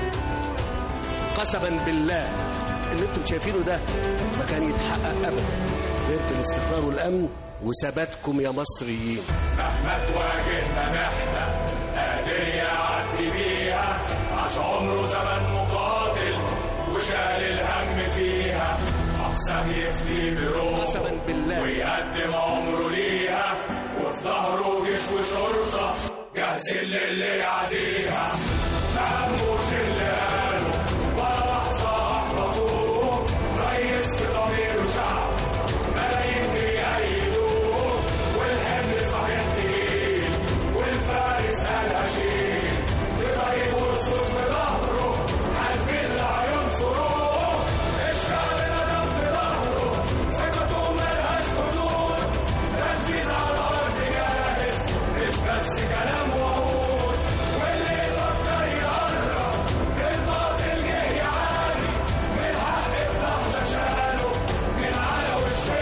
Speaker 11: قسما بالله اللي انتم شايفينه ده ما كان يتحقق ابدا غير بالاستقرار والامن وثباتكم يا مصريين
Speaker 4: مهما تواجهنا محنة قادر يعدي بيها عاش عمره زمن مقاتل وشال الهم فيها أقسم يفدي بروحه
Speaker 11: قسما بالله
Speaker 4: ويقدم عمره ليها وفي ظهره جيش وشرطة جاهزين للي يعديها ما هموش اللي قالوا ولا لحظة أحبطوه ريس في ضميره شعب ملايين بيأيدوه والحمل صحيح تقيل والفارس قالها شيل بطريقه الصوت في ظهره عارفين لا هينصروه الشعب ندم في ظهره ثقته ملهاش حدود تنفيذ على الارض جاهز مش بس كلام وعود واللي يفكر يقرب الباطل جه يعاني من حق في لحظه شاله من على وش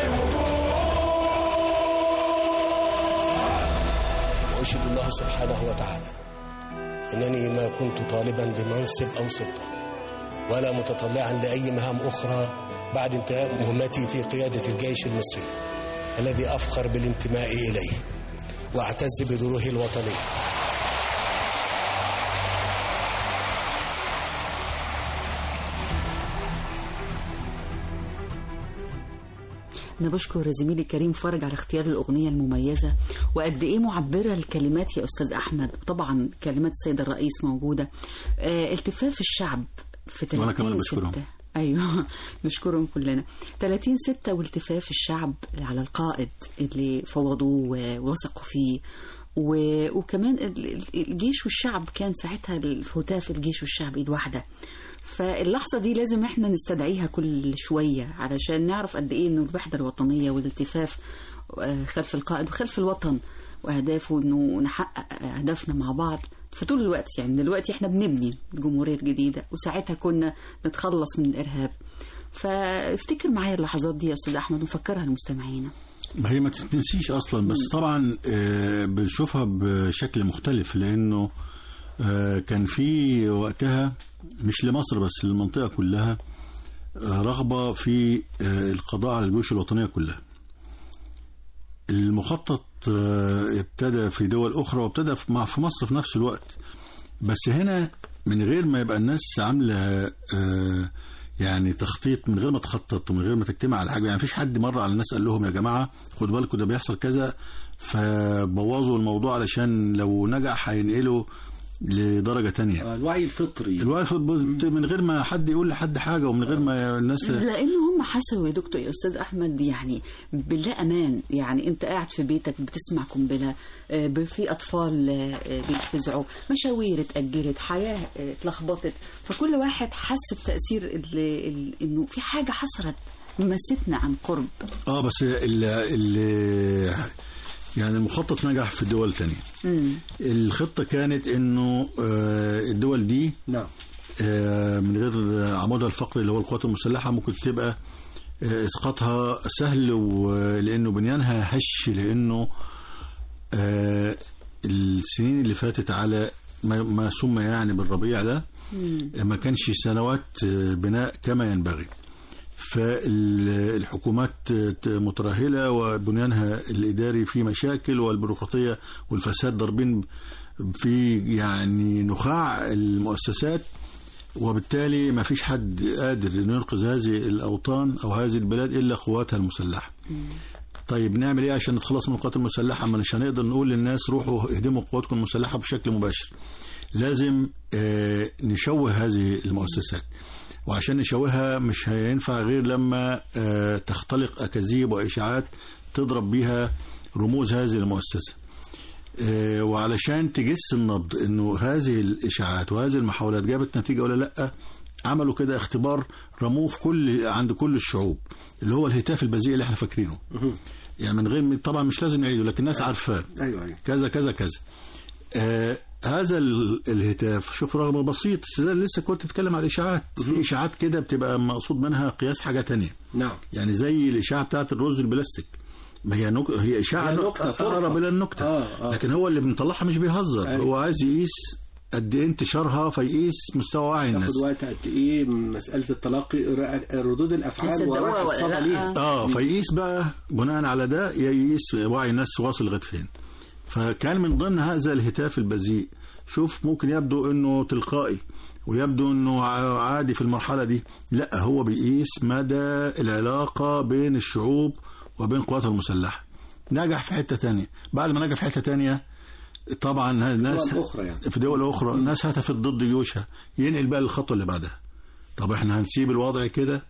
Speaker 4: الوجود
Speaker 11: واشهد الله سبحانه وتعالى انني ما كنت طالبا لمنصب او سلطه ولا متطلعا لاي مهام اخرى بعد انتهاء مهمتي في قياده الجيش المصري الذي افخر بالانتماء اليه واعتز بدوره الوطني
Speaker 2: أنا بشكر زميلي كريم فرج على اختيار الأغنية المميزة وقد إيه معبرة الكلمات يا أستاذ أحمد طبعا كلمات السيد الرئيس موجودة آه التفاف الشعب في 30
Speaker 3: وأنا كمان بشكرهم.
Speaker 2: ستة. أيوه نشكرهم كلنا 30 ستة والتفاف الشعب على القائد اللي فوضوه ووثقوا فيه و- وكمان ال- ال- الجيش والشعب كان ساعتها الهتاف الجيش والشعب ايد واحده فاللحظه دي لازم احنا نستدعيها كل شويه علشان نعرف قد ايه انه الوحده الوطنيه والالتفاف آه، خلف القائد وخلف الوطن واهدافه انه نحقق اهدافنا مع بعض في طول الوقت يعني دلوقتي احنا بنبني جمهوريه جديده وساعتها كنا نتخلص من الارهاب فافتكر معايا اللحظات دي يا استاذ احمد ونفكرها لمستمعينا
Speaker 3: ما هي ما تتنسيش اصلا بس طبعا آه، بنشوفها بشكل مختلف لانه آه، كان في وقتها مش لمصر بس للمنطقه كلها آه، رغبه في آه، القضاء على الجيوش الوطنيه كلها المخطط آه، ابتدى في دول اخرى وابتدى في مع- في مصر في نفس الوقت بس هنا من غير ما يبقى الناس عامله آه، يعني تخطيط من غير ما تخطط ومن غير ما تجتمع على حاجه يعني مفيش حد مره على الناس قال لهم يا جماعه خدوا بالكم ده بيحصل كذا فبوظوا الموضوع علشان لو نجح هينقلوا لدرجه تانية
Speaker 1: آه، الوعي الفطري
Speaker 3: الوعي الفطري من غير ما حد يقول لحد حاجه ومن غير ما الناس
Speaker 2: لان هم حسوا يا دكتور يا استاذ احمد يعني بالله امان يعني انت قاعد في بيتك بتسمع قنبله آه، ب- في اطفال آه، بيتفزعوا مشاوير اتاجلت حياه آه، اتلخبطت فكل واحد حس بتاثير ال- ال- انه في حاجه حصلت مستنا عن قرب
Speaker 3: اه بس اللي, اللي يعني المخطط نجح في دول تانية
Speaker 2: مم.
Speaker 3: الخطة كانت انه آه، الدول دي
Speaker 1: نعم
Speaker 3: آه، من غير عمودها الفقري اللي هو القوات المسلحة ممكن تبقى آه، اسقاطها سهل ولانه بنيانها هش لانه آه، السنين اللي فاتت على ما ما سمى يعني بالربيع ده ما كانش سنوات آه، بناء كما ينبغي فالحكومات مترهلة وبنيانها الإداري فيه مشاكل والبيروقراطية والفساد ضاربين في يعني نخاع المؤسسات وبالتالي ما فيش حد قادر انه ينقذ هذه الأوطان أو هذه البلاد إلا قواتها المسلحة طيب نعمل ايه عشان نتخلص من القوات المسلحه ما مش هنقدر نقول للناس روحوا اهدموا قواتكم المسلحه بشكل مباشر لازم آه، نشوه هذه المؤسسات وعشان نشوهها مش هينفع غير لما آه، تختلق اكاذيب واشاعات تضرب بيها رموز هذه المؤسسه آه، وعلشان تجس النبض انه هذه الاشاعات وهذه المحاولات جابت نتيجه ولا لا عملوا كده اختبار رموه في كل عند كل الشعوب اللي هو الهتاف البذيء اللي احنا فاكرينه يعني من غير طبعا مش لازم نعيده لكن الناس عارفاه
Speaker 1: ايوه ايوه
Speaker 3: كذا كذا كذا آه هذا ال- الهتاف شوف رغم بسيط زي لسه كنت بتتكلم على الاشاعات في اشاعات كده بتبقى مقصود منها قياس حاجه تانية
Speaker 1: نعم
Speaker 3: يعني زي الاشاعه بتاعت الرز البلاستيك ما هي نك... هي اشاعه
Speaker 1: هي
Speaker 3: نك-
Speaker 1: نكتة، طرفة.
Speaker 3: اقرب الى النكته
Speaker 1: آه، آه.
Speaker 3: لكن هو اللي بنطلعها مش بيهزر
Speaker 1: أيوة.
Speaker 3: هو عايز يقيس قد ايه انتشارها فيقيس مستوى وعي الناس
Speaker 1: تاخد وقت قد ايه من مساله التلقي ر- ردود الافعال
Speaker 2: هيصدقوها
Speaker 1: وراح
Speaker 2: ولا
Speaker 1: الصدى
Speaker 2: لا؟
Speaker 1: ليها
Speaker 3: اه فيقيس بقى بناء على ده يقيس وعي الناس واصل لغايه فين فكان من ضمن هذا الهتاف البذيء شوف ممكن يبدو انه تلقائي ويبدو انه ع- عادي في المرحله دي لا هو بيقيس مدى العلاقه بين الشعوب وبين قواتها المسلحه نجح في حته تانية بعد ما نجح في حته تانية طبعا الناس
Speaker 1: دول أخرى يعني.
Speaker 3: في دول اخرى الناس هتفت ضد جيوشها ينقل بقى للخطوه اللي بعدها طب احنا هنسيب الوضع كده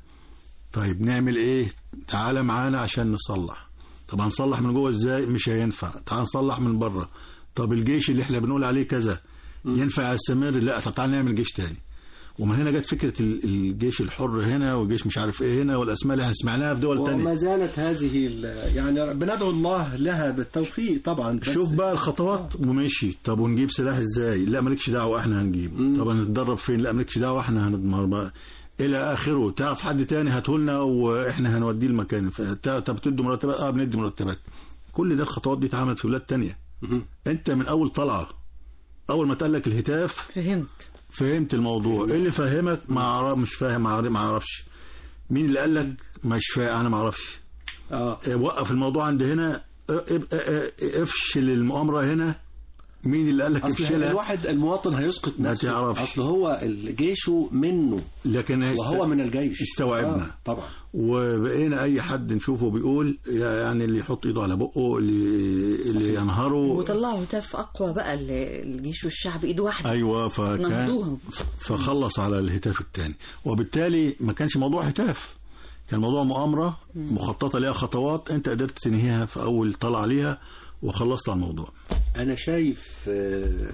Speaker 3: طيب نعمل ايه تعالى معانا عشان نصلح طب هنصلح من جوه ازاي مش هينفع تعال نصلح من بره طب الجيش اللي احنا بنقول عليه كذا ينفع يستمر لا طب تعال نعمل جيش تاني ومن هنا جت فكره ال- الجيش الحر هنا والجيش مش عارف ايه هنا والاسماء اللي احنا سمعناها في دول
Speaker 1: وما
Speaker 3: تانية
Speaker 1: زالت هذه ال- يعني بندعو الله لها بالتوفيق طبعا بس
Speaker 3: شوف بقى الخطوات ومشي طب ونجيب سلاح ازاي لا مالكش دعوه احنا هنجيب طب هنتدرب فين لا مالكش دعوه احنا هنضمر بقى الى اخره تعرف حد تاني هاتهولنا واحنا هنوديه المكان فت- طب تدوا مرتبات اه بندي مرتبات كل ده الخطوات دي اتعملت في بلاد تانية
Speaker 1: مهم.
Speaker 3: انت من اول طلعه اول ما اتقال لك الهتاف
Speaker 2: فهمت
Speaker 3: فهمت الموضوع ايه اللي فهمك ما أعرف مش فاهم ما أعرف- ما اعرفش مين اللي قال لك مش فاهم انا ما اعرفش
Speaker 1: اه
Speaker 3: اه، وقف الموضوع عند هنا اه، اب- اه، اه، افشل المؤامره هنا مين اللي قال لك
Speaker 1: اصل
Speaker 3: افشلها
Speaker 1: الواحد المواطن هيسقط
Speaker 3: ما
Speaker 1: نفسه
Speaker 3: تعرفش.
Speaker 1: اصل هو جيشه منه
Speaker 3: لكن هيست-
Speaker 1: وهو من الجيش
Speaker 3: استوعبنا.
Speaker 1: آه طبعا
Speaker 3: وبقينا اي حد نشوفه بيقول يعني اللي يحط ايده على بقه اللي اللي ينهره
Speaker 2: وطلعوا هتاف اقوى بقى ال- الجيش والشعب ايد واحده
Speaker 3: ايوه فكان
Speaker 2: نهضوها.
Speaker 3: فخلص على الهتاف الثاني وبالتالي ما كانش موضوع هتاف كان موضوع مؤامره مخططه ليها خطوات انت قدرت تنهيها في اول طلعه ليها وخلصت على الموضوع
Speaker 1: انا شايف آه،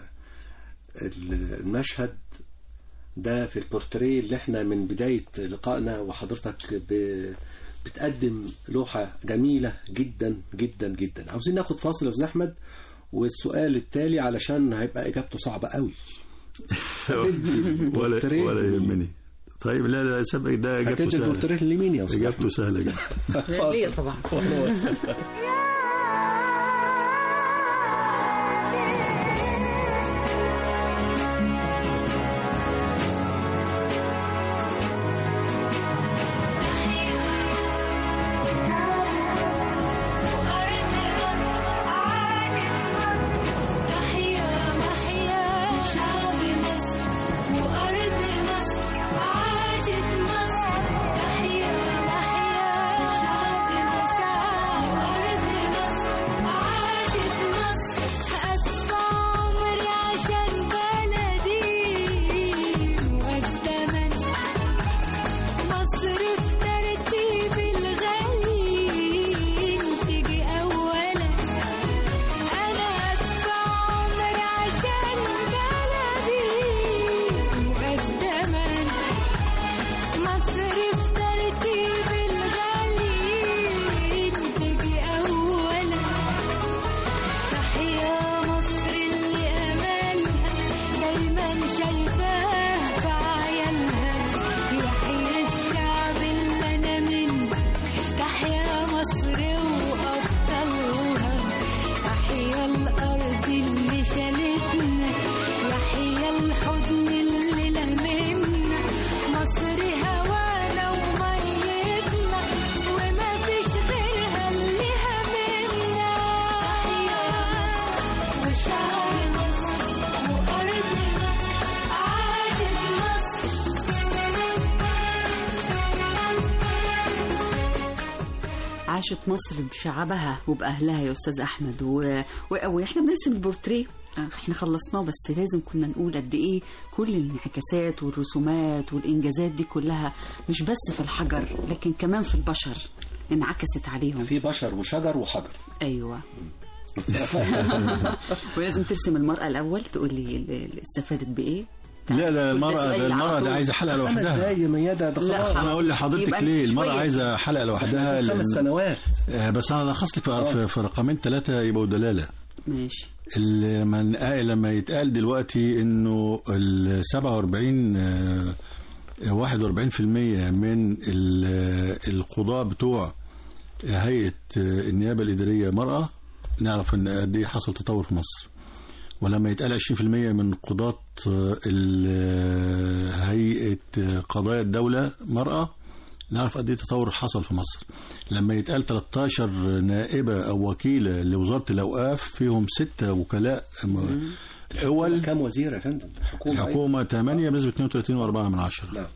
Speaker 1: المشهد ده في البورتريه اللي احنا من بدايه لقائنا وحضرتك ب- بتقدم لوحة جميلة جدا جدا جدا عاوزين ناخد فاصل يا أستاذ أحمد والسؤال التالي علشان هيبقى إجابته صعبة قوي
Speaker 3: ولا
Speaker 1: بورتريه
Speaker 3: ولا يهمني طيب لا لا سبق ده اجابته
Speaker 1: هتدي
Speaker 3: سهله
Speaker 1: البورتريه لمين يا أستاذ
Speaker 3: اجابته سهله جدا
Speaker 2: ليا طبعا
Speaker 9: تحيا محيا شعب مصر وأرض مصر عاشت مصر تحيا محيا شعب مصر وأرض مصر عاشت مصر أدفع عمري عشان بلدي مقدما مصر في ترتيب الغالي تيجي أولا أنا أدفع عمري عشان بلدي مقدما مصر في ترتيب الغالي تيجي أولا تحيا مصر اللي أملها دايما شايفاه في عيالها يحيى الشعب اللي أنا منه تحيا مصر وأبطالها تحيا الأرض اللي شالتنا يحيا الحضن اللي لمنا مصر هوانا وميتنا وما فيش غيرها اللي همنا وشعب مصر وأرض مصر عاشت
Speaker 2: عاشت مصر بشعبها وبأهلها يا أستاذ أحمد و... و... وإحنا بنرسم البورتريه آه، احنا خلصناه بس لازم كنا نقول قد ايه كل الانعكاسات والرسومات والانجازات دي كلها مش بس في الحجر لكن كمان في البشر انعكست عليهم
Speaker 1: في بشر وشجر وحجر
Speaker 2: ايوه ولازم ترسم المرأة الأول تقول لي ال- ال- استفادت بإيه
Speaker 3: لا لا المرأة
Speaker 2: سؤال
Speaker 3: ده المرأة
Speaker 2: على
Speaker 3: ده
Speaker 2: طول.
Speaker 3: عايزة حلقة
Speaker 1: خمس
Speaker 3: لوحدها
Speaker 1: دقايق ميادة ده
Speaker 2: لا،
Speaker 1: خلاص
Speaker 3: انا اقول لحضرتك
Speaker 2: يبقى
Speaker 3: ليه المرأة
Speaker 2: شوية.
Speaker 3: عايزة حلقة لوحدها
Speaker 1: عايزين خمس
Speaker 3: لأن-
Speaker 1: سنوات
Speaker 3: آه، بس انا الخص لك في- في- في رقمين ثلاثة يبقوا دلالة
Speaker 2: ماشي
Speaker 3: اللي لما نقا- لما يتقال دلوقتي انه ال 47 آه، 41% من ال- القضاة بتوع هيئة آه، النيابة الإدارية مرأة نعرف ان قد ايه حصل تطور في مصر ولما يتقال 20% من قضاة آه، ال- آه، هيئة آه، قضايا الدولة مرأة نعرف قد ايه تطور حصل في مصر لما يتقال 13 نائبة أو وكيلة لوزارة الأوقاف فيهم ستة وكلاء م- أول
Speaker 1: كم وزير يا فندم حكومة
Speaker 3: الحكومة 8 بنسبة 32.4 من عشرة
Speaker 1: نعم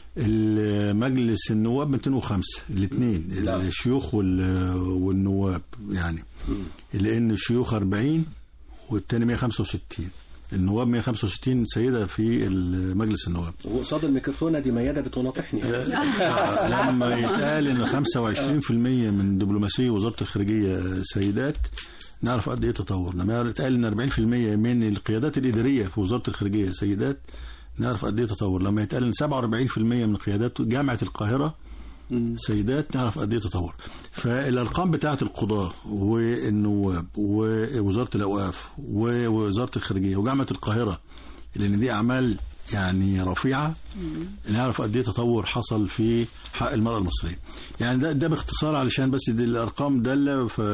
Speaker 3: المجلس النواب 205 الاثنين
Speaker 1: نعم.
Speaker 3: الشيوخ وال- والنواب يعني لأن الشيوخ 40 والتاني 165 النواب 165 سيدة في مجلس النواب
Speaker 1: وقصاد الميكروفون دي ميادة بتناطحني
Speaker 3: لما يتقال ان 25% من دبلوماسيه وزاره الخارجيه سيدات نعرف قد ايه تطور لما يتقال ان 40% من القيادات الاداريه في وزاره الخارجيه سيدات نعرف قد ايه تطور لما يتقال ان 47% من قيادات جامعه القاهره سيدات نعرف قد ايه تطور فالارقام بتاعه القضاه والنواب ووزاره الاوقاف ووزاره الخارجيه وجامعه القاهره لان دي اعمال يعني رفيعه نعرف قد ايه تطور حصل في حق المراه المصريه يعني ده ده باختصار علشان بس دي الارقام داله ف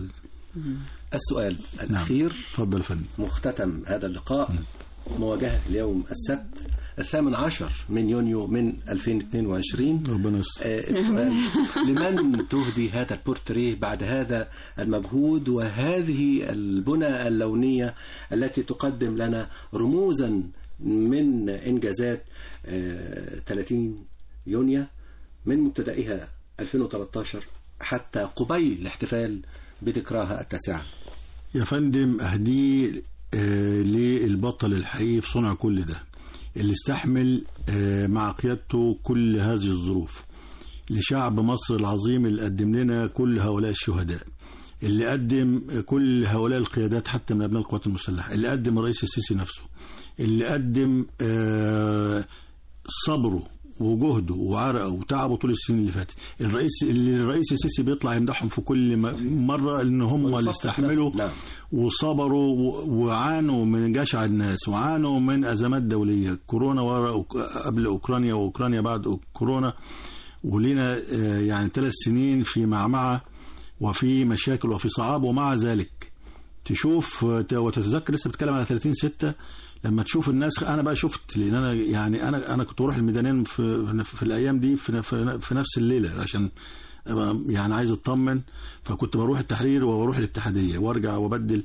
Speaker 1: السؤال الأخير
Speaker 3: اتفضل يا فندم
Speaker 1: مختتم هذا اللقاء مواجهة اليوم السبت الثامن عشر من يونيو من 2022
Speaker 3: ربنا يستر
Speaker 1: آه، السؤال لمن تهدي هذا البورتريه بعد هذا المجهود وهذه البنى اللونية التي تقدم لنا رموزا من إنجازات آه، 30 يونيو من مبتدئها 2013 حتى قبيل الاحتفال بذكراها التاسعة
Speaker 3: يا فندم اهديه آه، للبطل الحقيقي في صنع كل ده اللي استحمل آه، مع قيادته كل هذه الظروف لشعب مصر العظيم اللي قدم لنا كل هؤلاء الشهداء اللي قدم كل هؤلاء القيادات حتى من ابناء القوات المسلحه اللي قدم الرئيس السيسي نفسه اللي قدم آه، صبره وجهده وعرقه وتعبه طول السنين اللي فاتت الرئيس اللي الرئيس السيسي بيطلع يمدحهم في كل م- مره ان هم اللي استحملوا
Speaker 1: نعم.
Speaker 3: وصبروا و- وعانوا من جشع الناس وعانوا من ازمات دوليه كورونا ورا أوك- قبل اوكرانيا واوكرانيا بعد كورونا ولينا آه، يعني ثلاث سنين في معمعه وفي مشاكل وفي صعاب ومع ذلك تشوف وت- وتتذكر لسه بتكلم على 30 6 لما تشوف الناس انا بقى شفت لان انا يعني انا انا كنت بروح الميدانين في في الايام دي في في في نفس الليله عشان أبقى يعني عايز اطمن فكنت بروح التحرير وبروح الاتحاديه وارجع وابدل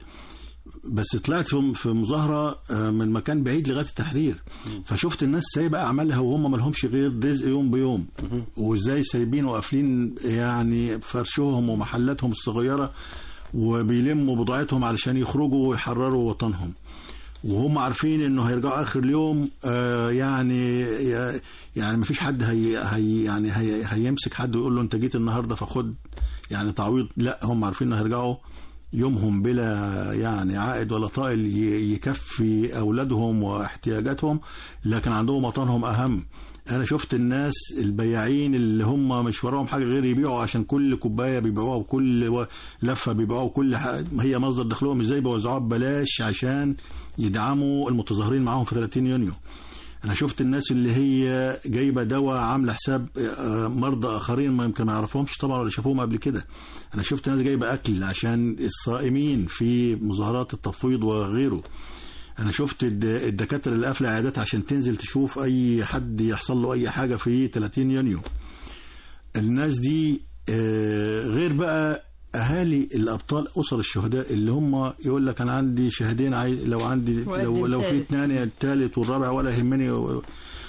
Speaker 3: بس طلعت في في مظاهره آه، من مكان بعيد لغايه التحرير فشفت الناس سايبه اعمالها وهم ما لهمش غير رزق يوم بيوم وازاي سايبين وقافلين يعني فرشهم ومحلاتهم الصغيره وبيلموا بضاعتهم علشان يخرجوا ويحرروا وطنهم وهم عارفين انه هيرجعوا اخر اليوم آه يعني يعني ما فيش حد هي هي يعني هي هيمسك حد ويقول له انت جيت النهارده فخد يعني تعويض لا هم عارفين انه هيرجعوا يومهم بلا يعني عائد ولا طائل ي- يكفي اولادهم واحتياجاتهم لكن عندهم وطنهم اهم انا شفت الناس البياعين اللي هم مش وراهم حاجه غير يبيعوا عشان كل كوبايه بيبيعوها وكل و- لفه بيبيعوها وكل حاجة هي مصدر دخلهم ازاي بيوزعوها ببلاش عشان يدعموا المتظاهرين معاهم في 30 يونيو انا شفت الناس اللي هي جايبه دواء عامله حساب آه، مرضى اخرين ما يمكن ما يعرفهمش طبعا ولا شافوهم قبل كده انا شفت ناس جايبه اكل عشان الصائمين في مظاهرات التفويض وغيره انا شفت الد- الدكاتره اللي قافله عيادات عشان تنزل تشوف اي حد يحصل له اي حاجه في 30 يونيو الناس دي آه، غير بقى اهالي الابطال اسر الشهداء اللي هم يقول لك انا عندي شهدين عاي... لو عندي لو لو في
Speaker 2: التالت.
Speaker 3: اثنين الثالث والرابع ولا يهمني و-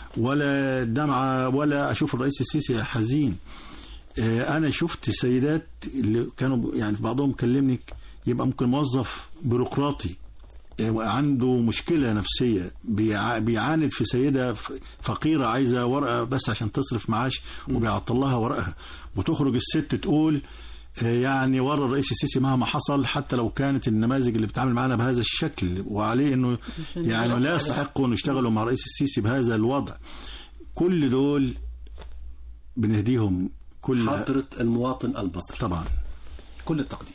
Speaker 3: ولا دمعه ولا اشوف الرئيس السيسي حزين آه، انا شفت سيدات اللي كانوا يعني بعضهم كلمني يبقى ممكن موظف بيروقراطي آه، عنده مشكله نفسيه بيع- بيعاند في سيده ف- فقيره عايزه ورقه بس عشان تصرف معاش وبيعطل لها ورقها وتخرج الست تقول آه، يعني ورا الرئيس السيسي مهما حصل حتى لو كانت النماذج اللي بتتعامل معانا بهذا الشكل وعليه انه
Speaker 2: عشان
Speaker 3: يعني
Speaker 2: يضغط
Speaker 3: لا
Speaker 2: عليها.
Speaker 3: يستحقوا ان يشتغلوا مع الرئيس السيسي بهذا الوضع كل دول بنهديهم كل
Speaker 1: حضرة المواطن المصري
Speaker 3: طبعا
Speaker 1: كل التقدير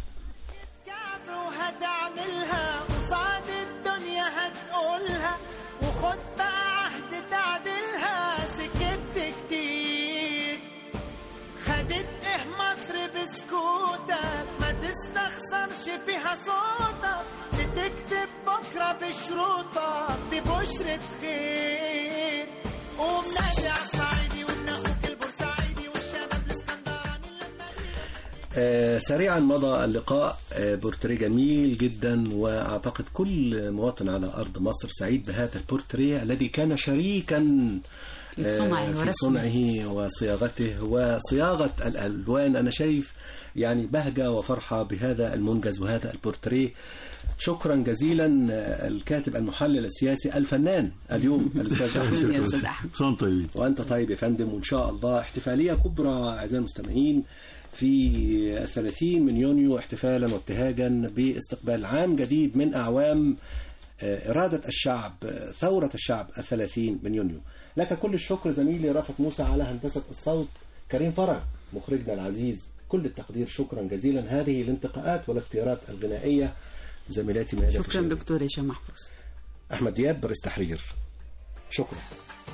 Speaker 12: وهتعملها قصاد الدنيا هتقولها وخد بقى عهد تعديلها سكت كتير خدت ايه مصر بسكوتك ما تستخسرش فيها صوتك بتكتب بكرة بشروطك دي بشرة خير قوم نادي على الصعيدي وابن اخوك البورسعيدي والشباب الاسكندراني
Speaker 1: آه، سريعا مضى اللقاء آه، بورتريه جميل جدا واعتقد كل مواطن على ارض مصر سعيد بهذا البورتريه الذي كان شريكا
Speaker 2: في
Speaker 1: آه،
Speaker 2: صنعه
Speaker 1: في
Speaker 2: ورسمه.
Speaker 1: صنعه وصياغته وصياغه الالوان انا شايف يعني بهجه وفرحه بهذا المنجز وهذا البورتريه شكرا جزيلا آه، الكاتب المحلل السياسي الفنان اليوم الاستاذ احمد
Speaker 2: يا أستاذ أحمد.
Speaker 3: صون طيبين
Speaker 1: وأنت طيب يا فندم وإن شاء الله احتفالية كبرى أعزائي المستمعين في الثلاثين من يونيو احتفالا وابتهاجا باستقبال عام جديد من أعوام آه، إرادة الشعب آه، ثورة الشعب الثلاثين من يونيو لك كل الشكر زميلي رافت موسى على هندسة الصوت كريم فرج مخرجنا العزيز كل التقدير شكرا جزيلا هذه الانتقاءات والاختيارات الغنائية زميلاتي ميادة
Speaker 2: شكرا
Speaker 1: فشاوي.
Speaker 2: دكتور هشام محفوظ
Speaker 1: أحمد دياب رئيس تحرير شكرا